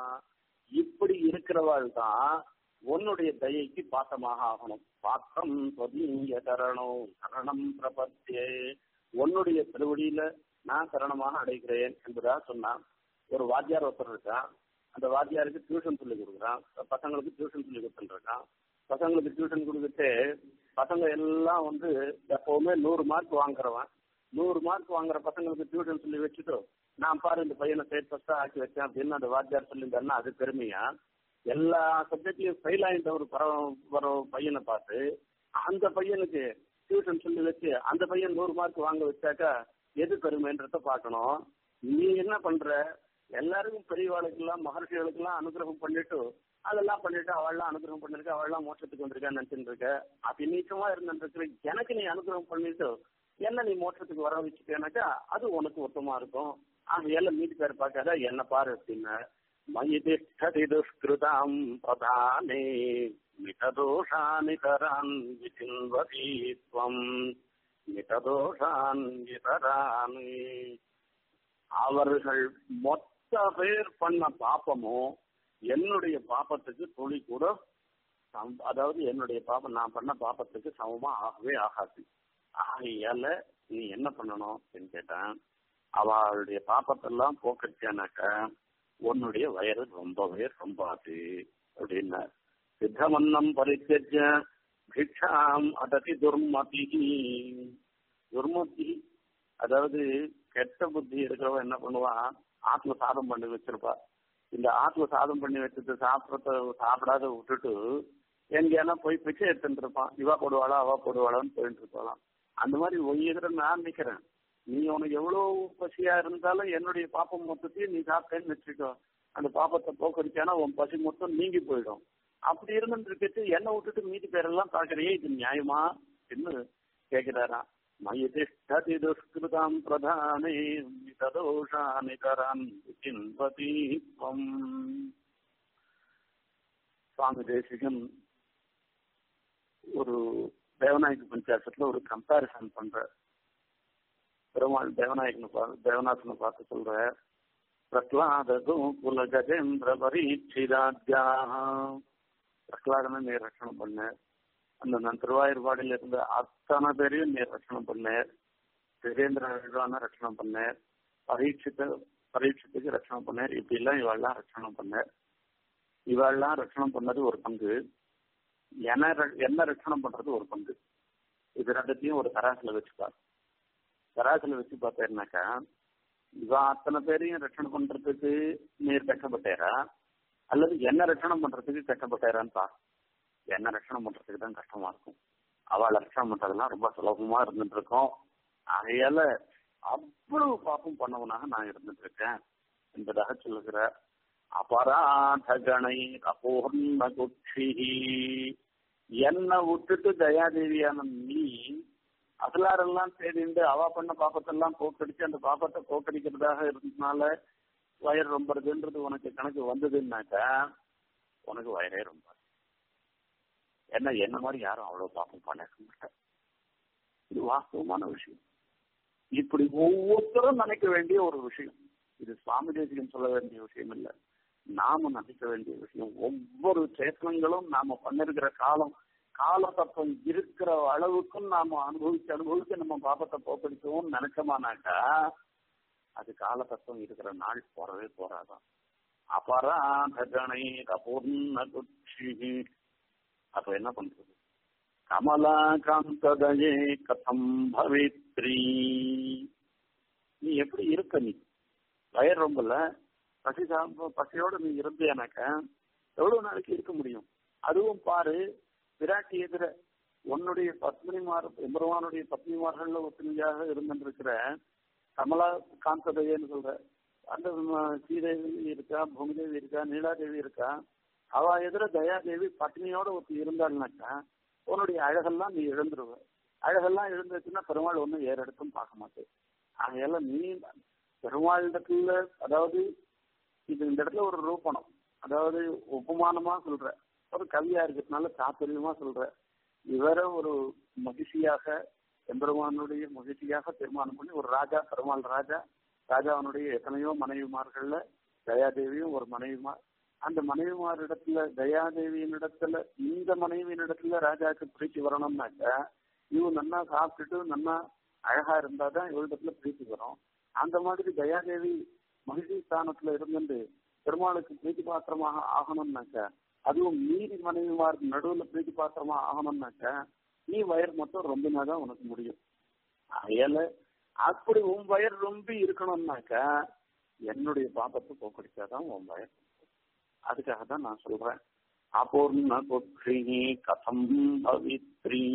இப்படி இருக்கிறவாள் தான் உன்னுடைய தயைக்கு பாத்தமாக ஆகணும் பாத்திரம் சொதீய கரணோ சரணம் பிரபத்தியே உன்னுடைய திருவடியில நான் சரணமாக அடைகிறேன் என்பதா சொன்னான் ஒரு வாத்தியார் ஒருத்தர் இருக்கான் அந்த வாத்தியாருக்கு டியூஷன் சொல்லி கொடுக்குறான் பசங்களுக்கு டியூஷன் சொல்லி கொடுத்துட்டு இருக்கான் பசங்களுக்கு டியூஷன் கொடுத்துட்டு பசங்க எல்லாம் வந்து எப்பவுமே நூறு மார்க் வாங்குறவன் நூறு மார்க் வாங்குற பசங்களுக்கு டியூஷன் சொல்லி வச்சுட்டு நான் பாரு இந்த பையனை ஸ்டேட் ஃபர்ஸ்டா ஆக்கி வச்சேன் அப்படின்னு அந்த வாத்தியார் சொல்லியிருந்தாருன்னா அது பெருமையா எல்லா சப்ஜெக்ட்லயும் ஃபெயில் ஆகிட்ட ஒரு பர வர பையனை பார்த்து அந்த பையனுக்கு டியூஷன் சொல்லி வச்சு அந்த பையன் நூறு மார்க் வாங்க வச்சாக்கா எது பெருமைன்றத பார்க்கணும் நீ என்ன பண்ற எல்லாருக்கும் பெரியவாளுக்கெல்லாம் மகர்ஷிகளுக்கெல்லாம் அனுகிரகம் பண்ணிட்டு அதெல்லாம் பண்ணிட்டு அவள்லாம் அனுகிரகம் பண்ணிருக்க அவள்லாம் மோட்சத்துக்கு வந்திருக்கான்னு நினைச்சுட்டு இருக்க அப்படி நீச்சமா இருந்துட்டு எனக்கு நீ அனுகிரகம் பண்ணிட்டு என்ன நீ மோட்சத்துக்கு வர வச்சுட்டேனாக்கா அது உனக்கு உத்தமா இருக்கும் ஆகையால மீட்டு பேர் பார்க்காத என்ன பாரு அப்படின்னு மயி திஷ்டதி துஷ்கிருதாம் பிரதானே மிததோஷானி தரான் விசின்வதி துவம் மிததோஷான் இதரானி அவர்கள் மொத்த பேர் பண்ண பாப்பமும் என்னுடைய பாப்பத்துக்கு துளி கூட அதாவது என்னுடைய பாப்பம் நான் பண்ண பாப்பத்துக்கு சமமா ஆகவே ஆகாது ஆகையால நீ என்ன பண்ணணும் அப்படின்னு கேட்டேன் அவளுடைய பாப்பத்தெல்லாம் போக்கடிச்சானாக்க உன்னுடைய வயது ரொம்பவே ரொம்பாது அப்படின்னார் சித்தமன்னம் பரித்தஜ பிக்ஷாம் அததி துர்மதி துர்மதி அதாவது கெட்ட புத்தி இருக்கிறவன் என்ன பண்ணுவான் ஆத்ம சாதம் பண்ணி வச்சிருப்பா இந்த ஆத்ம சாதம் பண்ணி வச்சுட்டு சாப்பிடறத சாப்பிடாத விட்டுட்டு எங்கேனா போய் பிச்சை எடுத்துட்டு இருப்பான் இவா போடுவாளா அவா போடுவாளான்னு போயிட்டு இருப்பாளாம் அந்த மாதிரி ஒய்யதுல நான் நிக்கிறேன் நீ உனக்கு எவ்வளவு பசியா இருந்தாலும் என்னுடைய பாப்பம் மொத்தத்தையும் நீ சாப்பிட்டேன்னு வச்சுக்கோ அந்த பாப்பத்தை போக்கடிச்சானா உன் பசி மொத்தம் நீங்கி போயிடும் அப்படி இருந்துட்டு என்னை விட்டுட்டு மீதி பேரெல்லாம் பாக்குறியே இது நியாயமா என்று கேட்கிறாராம் மயதிஷ்டதி துஷ்கிருதாம் பிரதானே ததோஷானி தரான் சின்பதி சுவாமி தேசிகன் ஒரு தேவநாயக பஞ்சாசத்துல ஒரு கம்பாரிசன் பண்ற பெருமாள் தேவநாயகனை பார்த்து தேவநாசனை பார்த்து சொல்ற பிரகலாததும் குல கஜேந்திர பரீட்சிதாத்யாக பிரகலாதனை நீ ரட்சணம் பண்ண அந்த நான் திருவாயூர்பாடியில இருந்த அத்தனை பேரையும் நீ ரட்சணம் பண்ண திரேந்திர விழான ரட்சணம் பண்ண பரீட்சித்த பரீட்சத்துக்கு ரட்சணம் பண்ண இப்படி எல்லாம் இவாள்லாம் ரட்சணம் பண்ண இவாள்லாம் ரட்சணம் பண்ணது ஒரு பங்கு என்ன என்ன ரட்சணம் பண்றது ஒரு பங்கு இது ரெண்டத்தையும் ஒரு தராசுல வச்சுப்பார் தராசுல வச்சு பார்த்தேன்னாக்கா இவ அத்தனை பேரையும் ரட்சணை பண்றதுக்கு நீர் கஷ்டப்பட்டேரா அல்லது என்ன ரட்சணம் பண்றதுக்கு கஷ்டப்பட்டேரான்னு பா என்ன ரட்சணம் பண்றதுக்கு தான் கஷ்டமா இருக்கும் அவளை ரட்சணம் பண்றதெல்லாம் ரொம்ப சுலபமா இருந்துட்டு இருக்கோம் ஆகையால அவ்வளவு பாப்பம் பண்ணவனாக நான் இருந்துட்டு இருக்கேன் என்பதாக சொல்லுகிற அபராத கணை அபூர்ண குட்சி என்னை விட்டுட்டு தயாதேவியான நீ அகலாரெல்லாம் தேடிண்டு அவ பண்ண பாப்பத்தெல்லாம் போக்கடிச்சு அந்த பாப்பத்தை போக்கடிக்கிறதாக இருந்ததுனால வயர் ரொம்பறதுன்றது உனக்கு கணக்கு வந்ததுன்னாக்கா உனக்கு வயரே ரொம்ப என்ன என்ன மாதிரி யாரும் அவ்வளவு பாப்பம் பண்ணிருக்க மாட்டேன் இது வாஸ்தவமான விஷயம் இப்படி ஒவ்வொருத்தரும் நினைக்க வேண்டிய ஒரு விஷயம் இது சுவாமி தேசியம் சொல்ல வேண்டிய விஷயம் இல்ல நாம நினைக்க வேண்டிய விஷயம் ஒவ்வொரு சேத்தனங்களும் நாம பண்ணிருக்கிற காலம் கால தத்துவம் இருக்கிற அளவுக்கும் நாம அனுபவிச்சு அனுபவிச்சு நம்ம பாப்பத்தை போக்கடிக்கவும் நினைச்சோமானாக்கா அது கால தத்துவம் இருக்கிற நாள் போறவே போறாதான் அபராதனை அபூர்ண குட்சி அப்ப என்ன பண்றது கமலாகாந்ததயே கதம் பவித்ரி நீ எப்படி இருக்க நீ வயர் ரொம்பல பசி சாப்ப பசியோட நீ இருந்தியானாக்கா எவ்வளவு நாளைக்கு இருக்க முடியும் அதுவும் பாரு விராட்டி எதிர உன்னுடைய பத்மினிமார் எம்பெருமானுடைய பத்னிமார்கள்ல ஒத்துமையாக இருந்திருக்கிற கமலா காந்ததையன்னு சொல்ற அந்த ஸ்ரீதேவி இருக்கா பூமிதேவி இருக்கா நீலாதேவி இருக்கா அவ எதிர தயாதேவி பத்னியோட ஒருத்தி இருந்தாள்னாக்கா உன்னுடைய அழகெல்லாம் நீ இழந்துருவ அழகெல்லாம் இழந்துச்சுன்னா பெருமாள் ஒன்றும் ஏறெடுத்தும் பார்க்க மாட்டேன் ஆகையால நீ பெருமாளிடத்துல அதாவது இது இந்த இடத்துல ஒரு ரூபணம் அதாவது உபமானமா சொல்ற ஒரு கவியா இருக்கிறதுனால சாத்துரியமா சொல்ற இவர ஒரு மகிழ்ச்சியாக எம்பெருமானுடைய மகிழ்ச்சியாக தீர்மானம் பண்ணி ஒரு ராஜா பெருமாள் ராஜா ராஜாவனுடைய எத்தனையோ மனைவிமார்கள்ல தயாதேவியும் ஒரு மனைவிமார் அந்த மனைவிமாரிடத்துல தயாதேவியின் இடத்துல இந்த மனைவியின் இடத்துல ராஜாவுக்கு பிரீத்தி வரணும்னாக்க இவ நன்னா சாப்பிட்டுட்டு நன்னா அழகா இருந்தாதான் இவரிடத்துல பிரீத்தி வரும் அந்த மாதிரி தயாதேவி மகிழ்ச்சி ஸ்தானத்துல இருந்துட்டு பெருமாளுக்கு பிரீத்தி பாத்திரமாக ஆகணும்னாக்க அதுவும் மீறி மனைவிமார் நடுவுல பிரீத்தி பாத்திரமா ஆகணும்னாக்க நீ வயர் மட்டும் ரொம்பினாதான் உனக்கு முடியும் அயல அப்படி உன் வயர் ரொம்பி இருக்கணும்னாக்க என்னுடைய பாப்பத்தை போக்கடிச்சாதான் உன் வயர் அதுக்காக தான் நான் சொல்றேன் அபூர்ண புத்ரி கதம் பவித்ரி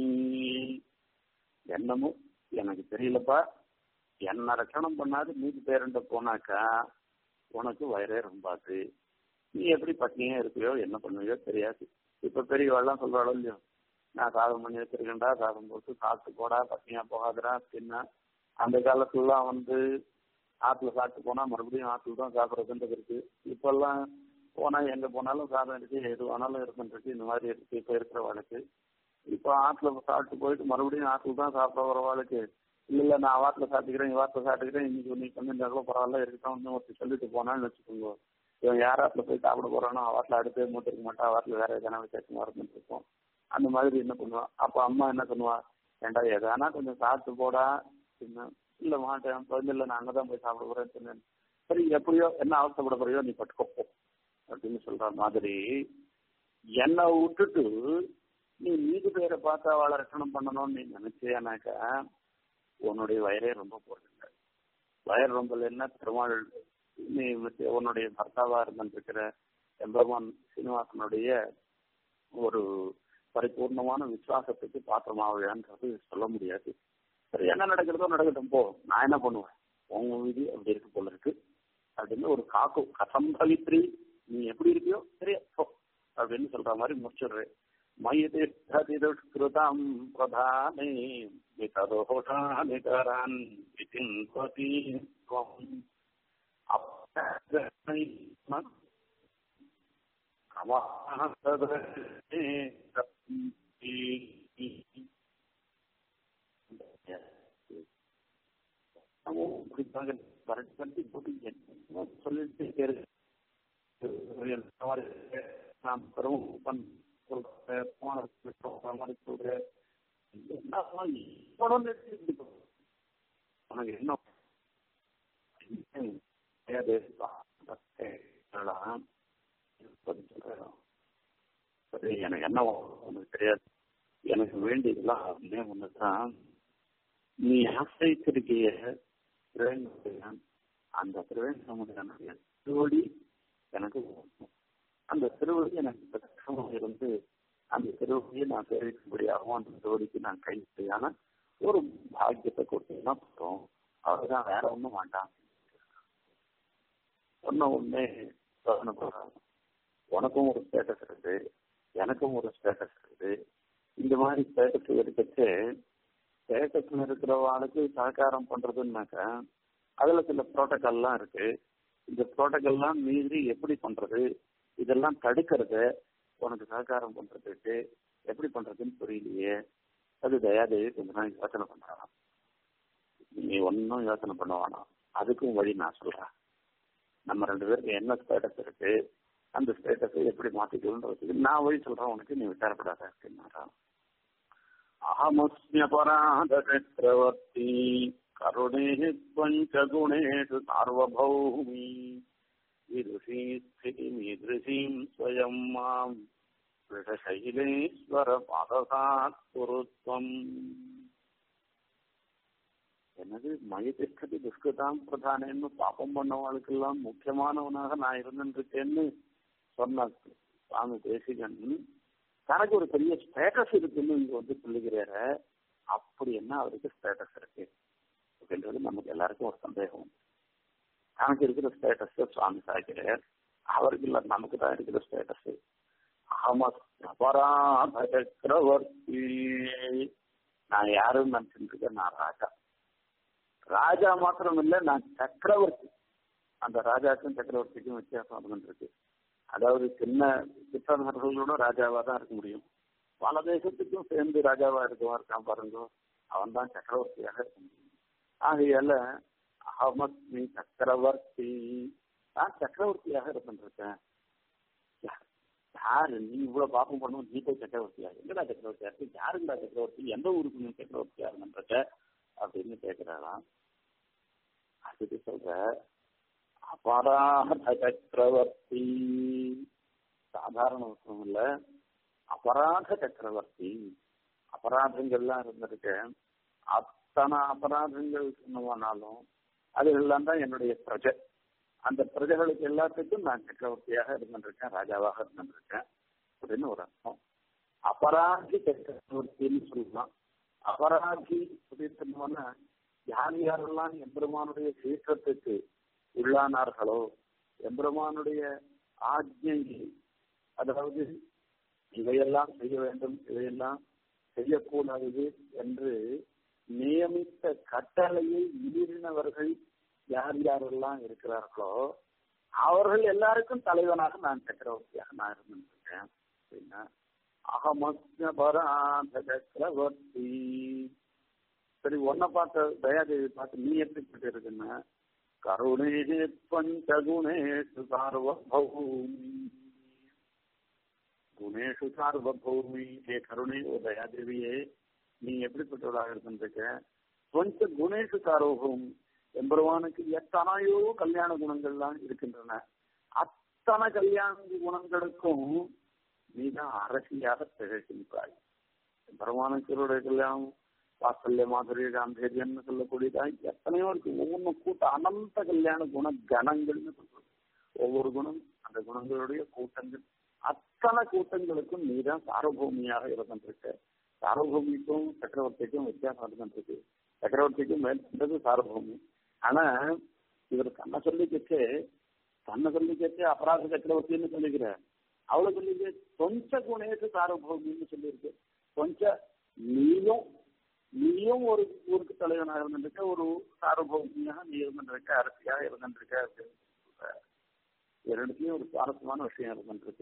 என்னமோ எனக்கு தெரியலப்பா என்ன ரட்சணம் பண்ணாது மீதி பேருண்ட போனாக்கா உனக்கு வயரே ரொம்பாது நீ எப்படி பட்னியே இருப்பியோ என்ன பண்ணுவியோ தெரியாது இப்ப பெரியவாள்லாம் சொல்றாளோ இல்லையோ நான் சாதம் பண்ணி வச்சிருக்கேன்டா சாதம் போட்டு சாப்பிட்டு போடா பட்னியா போகாதடா அப்படின்னா அந்த காலத்துலலாம் வந்து ஆத்துல சாப்பிட்டு போனா மறுபடியும் ஆத்துல தான் சாப்பிட்றதுன்றது இருக்கு இப்பெல்லாம் போனா எங்க போனாலும் சாதம் இருக்கு எது வேணாலும் இருக்குன்றது இந்த மாதிரி இருக்கு இப்ப இருக்கிற வாழ்க்கை இப்போ ஆத்துல சாப்பிட்டு போயிட்டு மறுபடியும் ஆத்துல தான் சாப்பிட வர வாழ்க்கை இல்ல இல்ல நான் வாட்டில சாப்பிட்டுக்கிறேன் வாட்டில சாப்பிட்டுக்கிறேன் இன்னைக்கு நீ பண்ணிருந்தா கூட பரவாயில்ல இருக்கட்டும் ஒருத்தர் சொல்லிட்டு போனான்னு வச்சுக்கோங்க இவன் யார் ஆத்துல போய் சாப்பிட போறானோ வாட்டில அடுத்து மூட்டிருக்க மாட்டா வாட்டில வேற எதனா விசேஷமா இருந்துட்டு இருக்கும் அந்த மாதிரி என்ன பண்ணுவான் அப்ப அம்மா என்ன பண்ணுவா ஏண்டா எதானா கொஞ்சம் சாப்பிட்டு போடா என்ன இல்ல மாட்டேன் பதில் நான் அங்கதான் போய் சாப்பிட போறேன்னு சொன்னேன் சரி எப்படியோ என்ன அவசரப்பட போறியோ நீ பட்டுக்கோ அப்படின்னு சொல்ற மாதிரி என்னை விட்டுட்டு நீ மீது பேரை பார்த்து அவளை ரட்சணம் பண்ணணும்னு நீ நினைச்சேனாக்கா உன்னுடைய வயரே ரொம்ப போறதில்ல வயர் ரொம்ப இல்லைன்னா பெருமாள் நீ உன்னுடைய பர்த்தாவா இருந்திருக்கிற எம்பெருமான் சீனிவாசனுடைய ஒரு பரிபூர்ணமான விசுவாசத்துக்கு பாத்திரமாவையான்றது சொல்ல முடியாது சரி என்ன நடக்கிறதோ நடக்கட்டும் போ நான் என்ன பண்ணுவேன் உங்க விதி அப்படி இருக்கு போல இருக்கு அப்படின்னு ஒரு காக்கு கசம் பவித்ரி நீ எப்படி இருக்கியோ சரியா போ அப்படின்னு சொல்ற மாதிரி முடிச்சிடுறேன் மயிதிஷ்டதிதுஷ்கிருதம் பிரதானே விததோஷா நிகரான் விதின்பதி त्वम् சொல்லிட்டு நான் பெரும் சொல்றேன் போன மாதிரி சொல்றேன் உனக்கு என்ன சரி எனக்கு என்ன உனக்கு தெரியாது எனக்கு வேண்டியதெல்லாம் அப்படியே ஒண்ணுதான் நீ ஆசிரியிருக்கிய அந்த திருவேங்கமுடைய திருவடி எனக்கு அந்த திருவடி எனக்கு பிரதட்சமாக இருந்து அந்த திருவடியை நான் தெரிவிக்கும்படியாகவும் அந்த திருவடிக்கு நான் கைப்படியான ஒரு பாக்கியத்தை கொடுத்தீங்கன்னா போதும் அவர்தான் வேற ஒண்ணும் வேண்டாம் சொன்ன உடனே யோசனை பண்றாங்க உனக்கும் ஒரு ஸ்டேட்டஸ் இருக்கு எனக்கும் ஒரு ஸ்டேட்டஸ் இருக்கு இந்த மாதிரி ஸ்டேட்டஸ் இருக்கச்சு ஸ்டேட்டஸ்ல இருக்கிறவாளுக்கு சககாரம் பண்றதுன்னாக்கா அதுல சில புரோட்டோக்கால்லாம் இருக்கு இந்த புரோட்டோக்கால்லாம் மீறி எப்படி பண்றது இதெல்லாம் தடுக்கிறது உனக்கு சககாரம் பண்றதுக்கு எப்படி பண்றதுன்னு புரியலையே அது தயாதேவி கொஞ்ச நாள் யோசனை பண்றான் நீ ஒன்னும் யோசனை பண்ண வேணாம் அதுக்கும் வழி நான் சொல்றேன் நம்ம ரெண்டு பேருக்கு என்ன ஸ்டேட்டஸ் இருக்கு அந்த ஸ்டேட்டஸை எப்படி மாத்திக்கணுன்றதுக்கு நான் வழி சொல்றேன் உனக்கு நீ விசாரப்படாத அப்படின்னாரா அகமஸ்மிய பராத சக்கரவர்த்தி கருணே பஞ்சகுணேஷு சார்வபௌமி ஈருஷீ ஸ்திதிமீதృశீம் ஸ்வயம் மாம் விஷசைலேஸ்வர பாதசாத் குருத்வம் என்னது மயதிஷ்டதி துஷ்கதாம் பிரதானன்னு பாப்பம் பண்ணவாளுக்கெல்லாம் முக்கியமானவனாக நான் இருந்துருக்கேன்னு சொன்னார் சுவாமி தேசிகன் தனக்கு ஒரு பெரிய ஸ்டேட்டஸ் இருக்குன்னு இங்க வந்து சொல்லுகிறாரு அப்படி என்ன அவருக்கு ஸ்டேட்டஸ் இருக்கு அப்படின்றது நமக்கு எல்லாருக்கும் ஒரு சந்தேகம் தனக்கு இருக்கிற ஸ்டேட்டஸ் சுவாமி சாய்க்கிறார் அவருக்கு இல்ல நமக்கு தான் இருக்கிற ஸ்டேட்டஸ் அபராத சக்கரவர்த்தி நான் யாருன்னு நினைச்சிட்டு இருக்கேன் நான் ராஜா ராஜா மாத்திரம் இல்ல நான் சக்கரவர்த்தி அந்த ராஜாக்கும் சக்கரவர்த்திக்கும் வித்தியாசம் இருக்கு அதாவது சின்ன சிற்றரசர்களோட ராஜாவா தான் இருக்க முடியும் பல தேசத்துக்கும் சேர்ந்து ராஜாவா இருக்கவா இருக்கான் பாருங்க அவன் தான் சக்கரவர்த்தியாக இருக்க முடியும் ஆகையால அகமஸ்மி சக்கரவர்த்தி நான் சக்கரவர்த்தியாக இருக்கின்றிருக்கேன் யாரு நீ இவ்வளவு பாப்பம் பண்ணும் நீ போய் சக்கரவர்த்தியா எங்கடா சக்கரவர்த்தியா இருக்கு யாருங்கடா சக்கரவர்த்தி எந்த ஊருக்கு நீ சக்கரவர்த்தியா இருக்கின்ற அப்படின்னு கேட்கிறாராம் அதுக்கு சொல்ற அபராத சக்கரவர்த்தி சாதாரண விஷயம் இல்ல அபராத சக்கரவர்த்தி அபராதங்கள்லாம் இருந்திருக்கு அத்தனை அபராதங்கள் சொன்னவானாலும் அது எல்லாம் தான் என்னுடைய பிரஜை அந்த பிரஜைகளுக்கு எல்லாத்துக்கும் நான் சக்கரவர்த்தியாக இருந்திருக்கேன் ராஜாவாக இருந்திருக்கேன் அப்படின்னு ஒரு அர்த்தம் அபராதி சக்கரவர்த்தின்னு சொல்லலாம் அபராதி அப்படின்னு யார் யாரெல்லாம் எம்பெருமானுடைய சீற்றத்துக்கு உள்ளானார்களோ எம்பெருமானுடைய ஆஜ்ஞை அதாவது இவையெல்லாம் செய்ய வேண்டும் இவையெல்லாம் செய்யக்கூடாது என்று நியமித்த கட்டளையை மீறினவர்கள் யார் யாரெல்லாம் இருக்கிறார்களோ அவர்கள் எல்லாருக்கும் தலைவனாக நான் சக்கரவர்த்தியாக நான் இருந்திருக்கேன் அப்படின்னா அகமஸ்யபராத சக்கரவர்த்தி சரி உன்னை பார்த்த தயாதேவி பார்த்து நீ எப்படி இருக்குன்னா கருணே பஞ்சகுணேஷு சார்வபௌமி குணேஷு சார்வபௌமி ஹே கருணே ஓ தயாதேவியே நீ எப்படிப்பட்டவளாக இருக்கின்றிருக்க பஞ்ச குணேஷு சார்வபௌமி எம்பெருமானுக்கு எத்தனையோ கல்யாண குணங்கள்லாம் இருக்கின்றன அத்தனை கல்யாண குணங்களுக்கும் நீதான் அரசியாக திகழ்கின்றாய் பெருமானுக்கருடைய கல்யாணம் வாத்சல்ய மாதுரிய காம்பேரியன்னு சொல்லக்கூடியதான் எத்தனையோ இருக்கு ஒவ்வொன்றும் கூட்ட அனந்த கல்யாண குண கணங்கள்னு சொல்றது ஒவ்வொரு குணம் அந்த குணங்களுடைய கூட்டங்கள் அத்தனை கூட்டங்களுக்கும் நீதான் சார்வபூமியாக இருக்கின்றிருக்க சார்வபூமிக்கும் சக்கரவர்த்திக்கும் வித்தியாசம் இருக்கின்றிருக்கு சக்கரவர்த்திக்கு மேற்கொண்டது சார்பூமி ஆனா இவர் தன்னை சொல்லிக்கிச்சு தன்னை சொல்லிக்கிச்சு அபராத சக்கரவர்த்தின்னு சொல்லிக்கிறார் அவளை சொல்லிக்க கொஞ்ச குணேசு சார்பூமின்னு சொல்லியிருக்கு கொஞ்சம் நீயும் நீயும் ஒரு ஊருக்கு தலைவனாக இருந்திருக்க ஒரு சார்பூமியாக நீ இருந்திருக்க அரசியாக இருந்திருக்க அப்படின்னு சொல்ற. இரண்டுலயும் ஒரு சுவாரஸ்யமான விஷயம் இருந்திருக்கு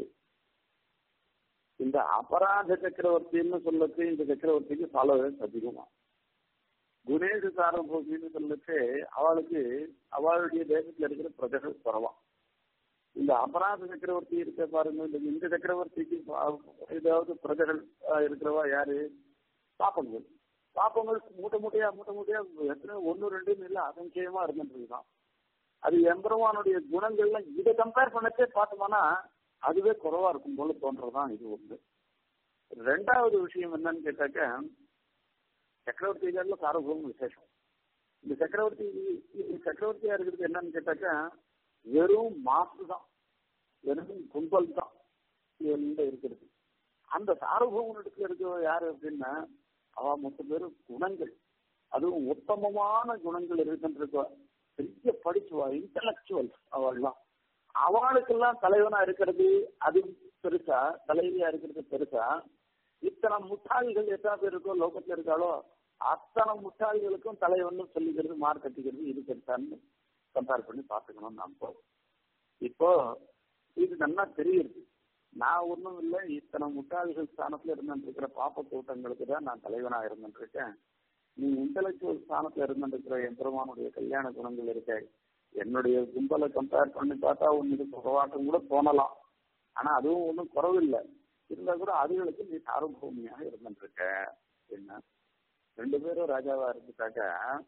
இந்த அபராத சக்கரவர்த்தின்னு சொல்லச்சு இந்த சக்கரவர்த்திக்கு ஃபாலோவர்ஸ் அதிகமா குணேஷ சாரபூமின்னு சொல்லிச்சு அவளுக்கு அவளுடைய தேசத்துல இருக்கிற பிரஜைகள் குறவா இந்த அபராத சக்கரவர்த்தி இருக்க பாருங்க இந்த இந்த சக்கரவர்த்திக்கு பா- ஏதாவது பிரஜைகள் ஆஹ், இருக்கிறவா யாரு பாப்பங்கள் பாப்பங்கள் மூட்டை மூட்டையா மூட்டை மூட்டையா எத்தனை ஒன்னு ரெண்டுன்னு இல்லை அசங்கியமா இருந்துருக்குதான் அது எம்பெருமானுடைய குணங்கள்லாம் இதை கம்பேர் பண்ணச்சே பார்த்தோம்னா அதுவே குறைவா இருக்கும் போல தோன்றதுதான் இது ஒன்று ரெண்டாவது விஷயம் என்னன்னு கேட்டாக்க சக்கரவர்த்திகள்ல சார்பூமி விசேஷம் இந்த சக்கரவர்த்தி இந்த சக்கரவர்த்தியா இருக்கிறது என்னன்னு கேட்டாக்க வெறும் மாசு தான் வெறும் கும்பல் தான் இதுல இருக்கிறது அந்த சார்பூமனிடத்துல இருக்கிற யாரு அப்படின்னா அவ மொத்த பேரும் குணங்கள் அதுவும் உத்தமமான குணங்கள் இருக்கின்ற பெரிய படிச்சுவா இன்டலக்சுவல்ஸ் அவள்லாம் அவளுக்கெல்லாம் தலைவனா இருக்கிறது அது பெருசா தலைவியா இருக்கிறது பெருசா இத்தனை முட்டாள்கள் எத்தனை பேர் இருக்கோ லோகத்துல இருக்காளோ அத்தனை முட்டாள்களுக்கும் தலைவன் சொல்லிக்கிறது மார்க் கட்டிக்கிறது இது பெருசான்னு கம்பேர் பண்ணி பார்த்துக்கணும் நம்ம இப்போ இது நல்லா தெரியுது நான் ஒண்ணும் இல்லை இத்தனை முட்டாள்கள் ஸ்தானத்துல இருந்துட்டு இருக்கிற பாப்ப கூட்டங்களுக்கு தான் நான் தலைவனா இருந்துட்டு இருக்கேன் நீ இன்டலெக்சுவல் ஸ்தானத்துல இருந்துட்டு இருக்கிற எம்பெருமானுடைய கல்யாண குணங்கள் இருக்க என்னுடைய கும்பலை கம்பேர் பண்ணி பார்த்தா உனக்கு குறவாட்டம் கூட தோணலாம் ஆனா அதுவும் ஒன்றும் குறவில்லை இருந்தா கூட அதுகளுக்கு நீ சார்பூமியாக இருந்துட்டு இருக்க என்ன ரெண்டு பேரும் ராஜாவா இருந்துட்டாக்க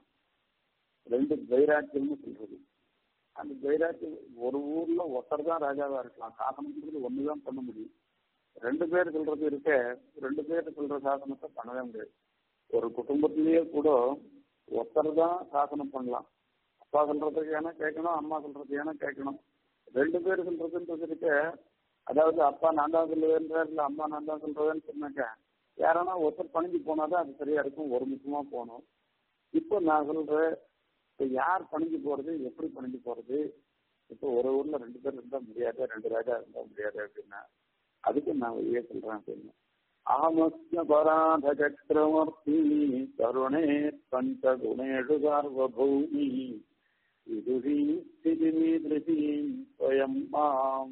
ரெண்டு வைராக்கியம்னு சொல்றது அந்த வைராக்கியம் ஒரு ஊர்ல ஒருத்தர் தான் ராஜாவா இருக்கலாம் சாசனம்ன்றது ஒண்ணுதான் பண்ண முடியும் ரெண்டு பேர் சொல்றது இருக்க ரெண்டு பேர் சொல்ற சாசனத்தை பண்ணவே முடியாது ஒரு குடும்பத்திலேயே கூட ஒருத்தர் தான் சாசனம் பண்ணலாம் அப்பா சொல்றதுக்கு ஏன்னா கேட்கணும் அம்மா சொல்றதுக்கு ஏன்னா கேட்கணும் ரெண்டு பேர் சொல்றதுன்றது இருக்க அதாவது அப்பா நான் தான் சொல்லுவேன்றார் இல்ல அம்மா நான் தான் சொல்றேன்னு சொன்னாக்க யாரானா ஒருத்தர் பணிஞ்சு போனாதான் அது சரியா இருக்கும் ஒரு முக்கியமா போகணும் இப்போ நான் சொல்றேன் இப்போ யார் பணிஞ்சு போறது எப்படி பணிஞ்சு போறது இப்போ ஒரு ஊர்ல ரெண்டு பேர் இருந்தா முடியாது ரெண்டு ராஜா இருந்தா முடியாது அப்படின்னா அதுக்கு நான் வெளியே சொல்றேன் அப்படின்னு அகமஸ்ய பராத சக்கரவர்த்தி கருணே பஞ்ச குணேஷு சார்வபௌமி விதுஷி ஸ்திதிமீதிருஷீம் ஸ்வயம் மாம்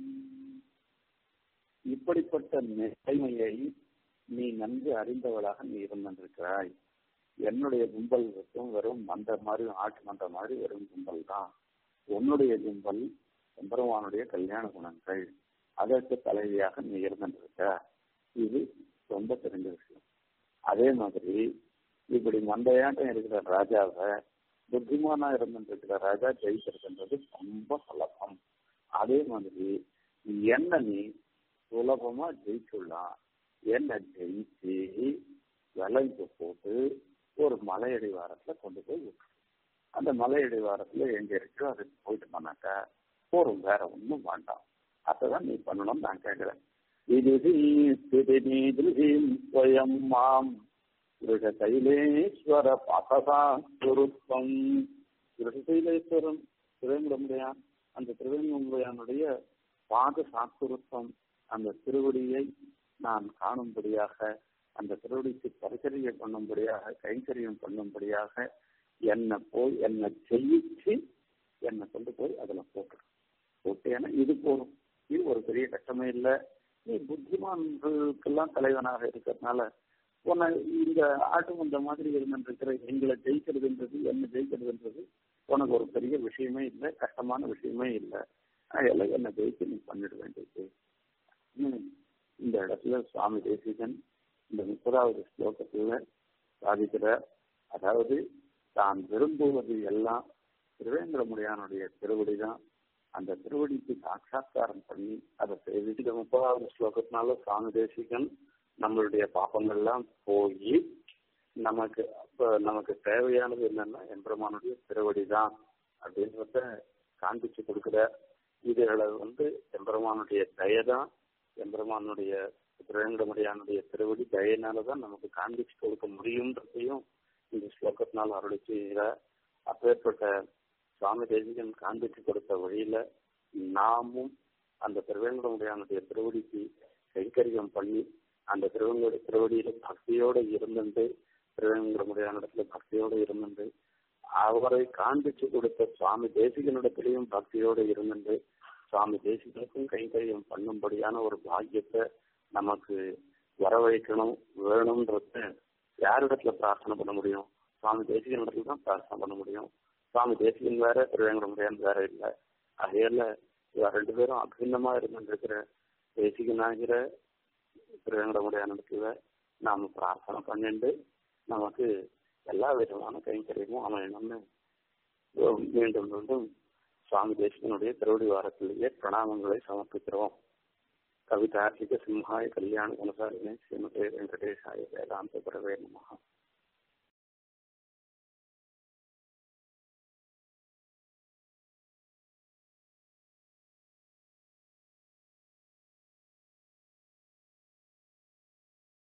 இப்படிப்பட்ட நிலைமையை நீ நன்கு அறிந்தவளாக நீ இருந்திருக்கிறாய் என்னுடைய கும்பல் இருக்கும் வெறும் மந்த மாதிரி ஆட்டு மந்த மாதிரி வெறும் கும்பல் தான் உன்னுடைய கும்பல் எம்பெருமானுடைய கல்யாண குணங்கள் அதற்கு தலைவியாக நீ இருந்திருக்க இது ரொம்ப தெரிஞ்ச விஷயம் அதே மாதிரி இப்படி மந்தையாட்டம் இருக்கிற ராஜாவை புத்திமானா இருந்திருக்கிற ராஜா ஜெயிக்கிறதுன்றது ரொம்ப சுலபம் அதே மாதிரி என்ன நீ சுலபமா ஜெயிச்சுடலாம் என்ன ஜெயிச்சு விளைஞ்சு போட்டு ஒரு மலையடிவாரத்துல கொண்டு போய் விட்டுரு அந்த மலையடிவாரத்துல எங்க இருக்கோ அதுக்கு போயிட்டு பண்ணாக்கா போரும் வேற ஒண்ணும் வேண்டாம் அதான் நீ பண்ணணும்னு நான் கேட்கிறேன் ஸ்வயம் மாம் கைலேஸ்வர பகதா சுருப்பம் கைலேஸ்வரம் திருவேங்கடமுடையான் அந்த திருவேங்கடமுடையானுடைய பாத சாத்துருத்தம் அந்த திருவடியை நான் காணும்படியாக அந்த திருவடிக்கு பரிசரியம் பண்ணும்படியாக கைங்கரியம் பண்ணும்படியாக என்னை போய் என்னை ஜெயிச்சு என்னை கொண்டு போய் அதுல போட்டுடும் போட்டேன்னா இது போதும் இது ஒரு பெரிய கஷ்டமே இல்லை நீ புத்திமான்களுக்கெல்லாம் தலைவனாக இருக்கிறதுனால உன்னை இந்த ஆட்டு வந்த மாதிரி இருந்துருக்கிற எங்களை ஜெயிக்கிறதுன்றது என்ன ஜெயிக்கிறதுன்றது உனக்கு ஒரு பெரிய விஷயமே இல்லை கஷ்டமான விஷயமே இல்லை அதெல்லாம் என்னை ஜெயிச்சு நீ பண்ணிட வேண்டியது இந்த இடத்துல சுவாமி தேசிகன் இந்த முப்பதாவது ஸ்லோகத்துல சாதிக்கிற அதாவது தான் விரும்புவது எல்லாம் திருவேந்திரமுடியானுடைய திருவடி தான் அந்த திருவடிக்கு சாட்சா்காரம் பண்ணி அதை செய்து இந்த முப்பதாவது ஸ்லோகத்தினால சுவாமி தேசிகன் நம்மளுடைய பாப்பங்கள்லாம் போய் நமக்கு அப்ப நமக்கு தேவையானது என்னன்னா எம்பெருமானுடைய திருவடி தான் அப்படின்றத காண்பிச்சு கொடுக்குற இதுகளை வந்து எம்பெருமானுடைய தயதான் எம்பெருமானுடைய திருவேங்கடமுடியானுடைய திருவடி தயனாலதான் நமக்கு காண்பிச்சு கொடுக்க முடியும்ன்றதையும் இந்த ஸ்லோகத்தினால் அருளி செய்கிற அப்பேற்பட்ட சுவாமி தேசிகன் காண்பித்து கொடுத்த வழியில நாமும் அந்த திருவேங்கடமுடையானுடைய திருவடிக்கு கைங்கரியம் பண்ணி அந்த திருவங்க திருவடியில பக்தியோட இருந்துட்டு திருவேங்கடமுடையானிடத்துல பக்தியோட இருந்துட்டு அவரை காண்பிச்சு கொடுத்த சுவாமி தேசிகனிடத்திலையும் பக்தியோட இருந்துட்டு சுவாமி தேசிகனுக்கும் கைங்கரியம் பண்ணும்படியான ஒரு பாக்கியத்தை நமக்கு வரவழைக்கணும் வேணும்ன்றத யாரிடத்துல பிரார்த்தனை பண்ண முடியும் சுவாமி தேசிகன் இடத்துல தான் பிரார்த்தனை பண்ண முடியும் சுவாமி தேசிகன் வேற திருவேங்கட முடியான் வேற இல்லை அதையில இவ ரெண்டு பேரும் அபிநமா இருந்துருக்கிற தேசிகனாகிற திருவேங்கட முடியான் இடத்துல நாம பிரார்த்தனை பண்ணிட்டு நமக்கு எல்லா விதமான கைங்கரியமும் அமையணும்னு மீண்டும் மீண்டும் சுவாமி தேசிகனுடைய திருவடி வாரத்திலேயே பிரணாமங்களை சமர்ப்பிக்கிறோம் கவிதார்த்திக சிம்ஹாய கல்யாண குணசாலினே ஸ்ரீமதே வெங்கடேஷாய வேதாந்த பிரவே நமகா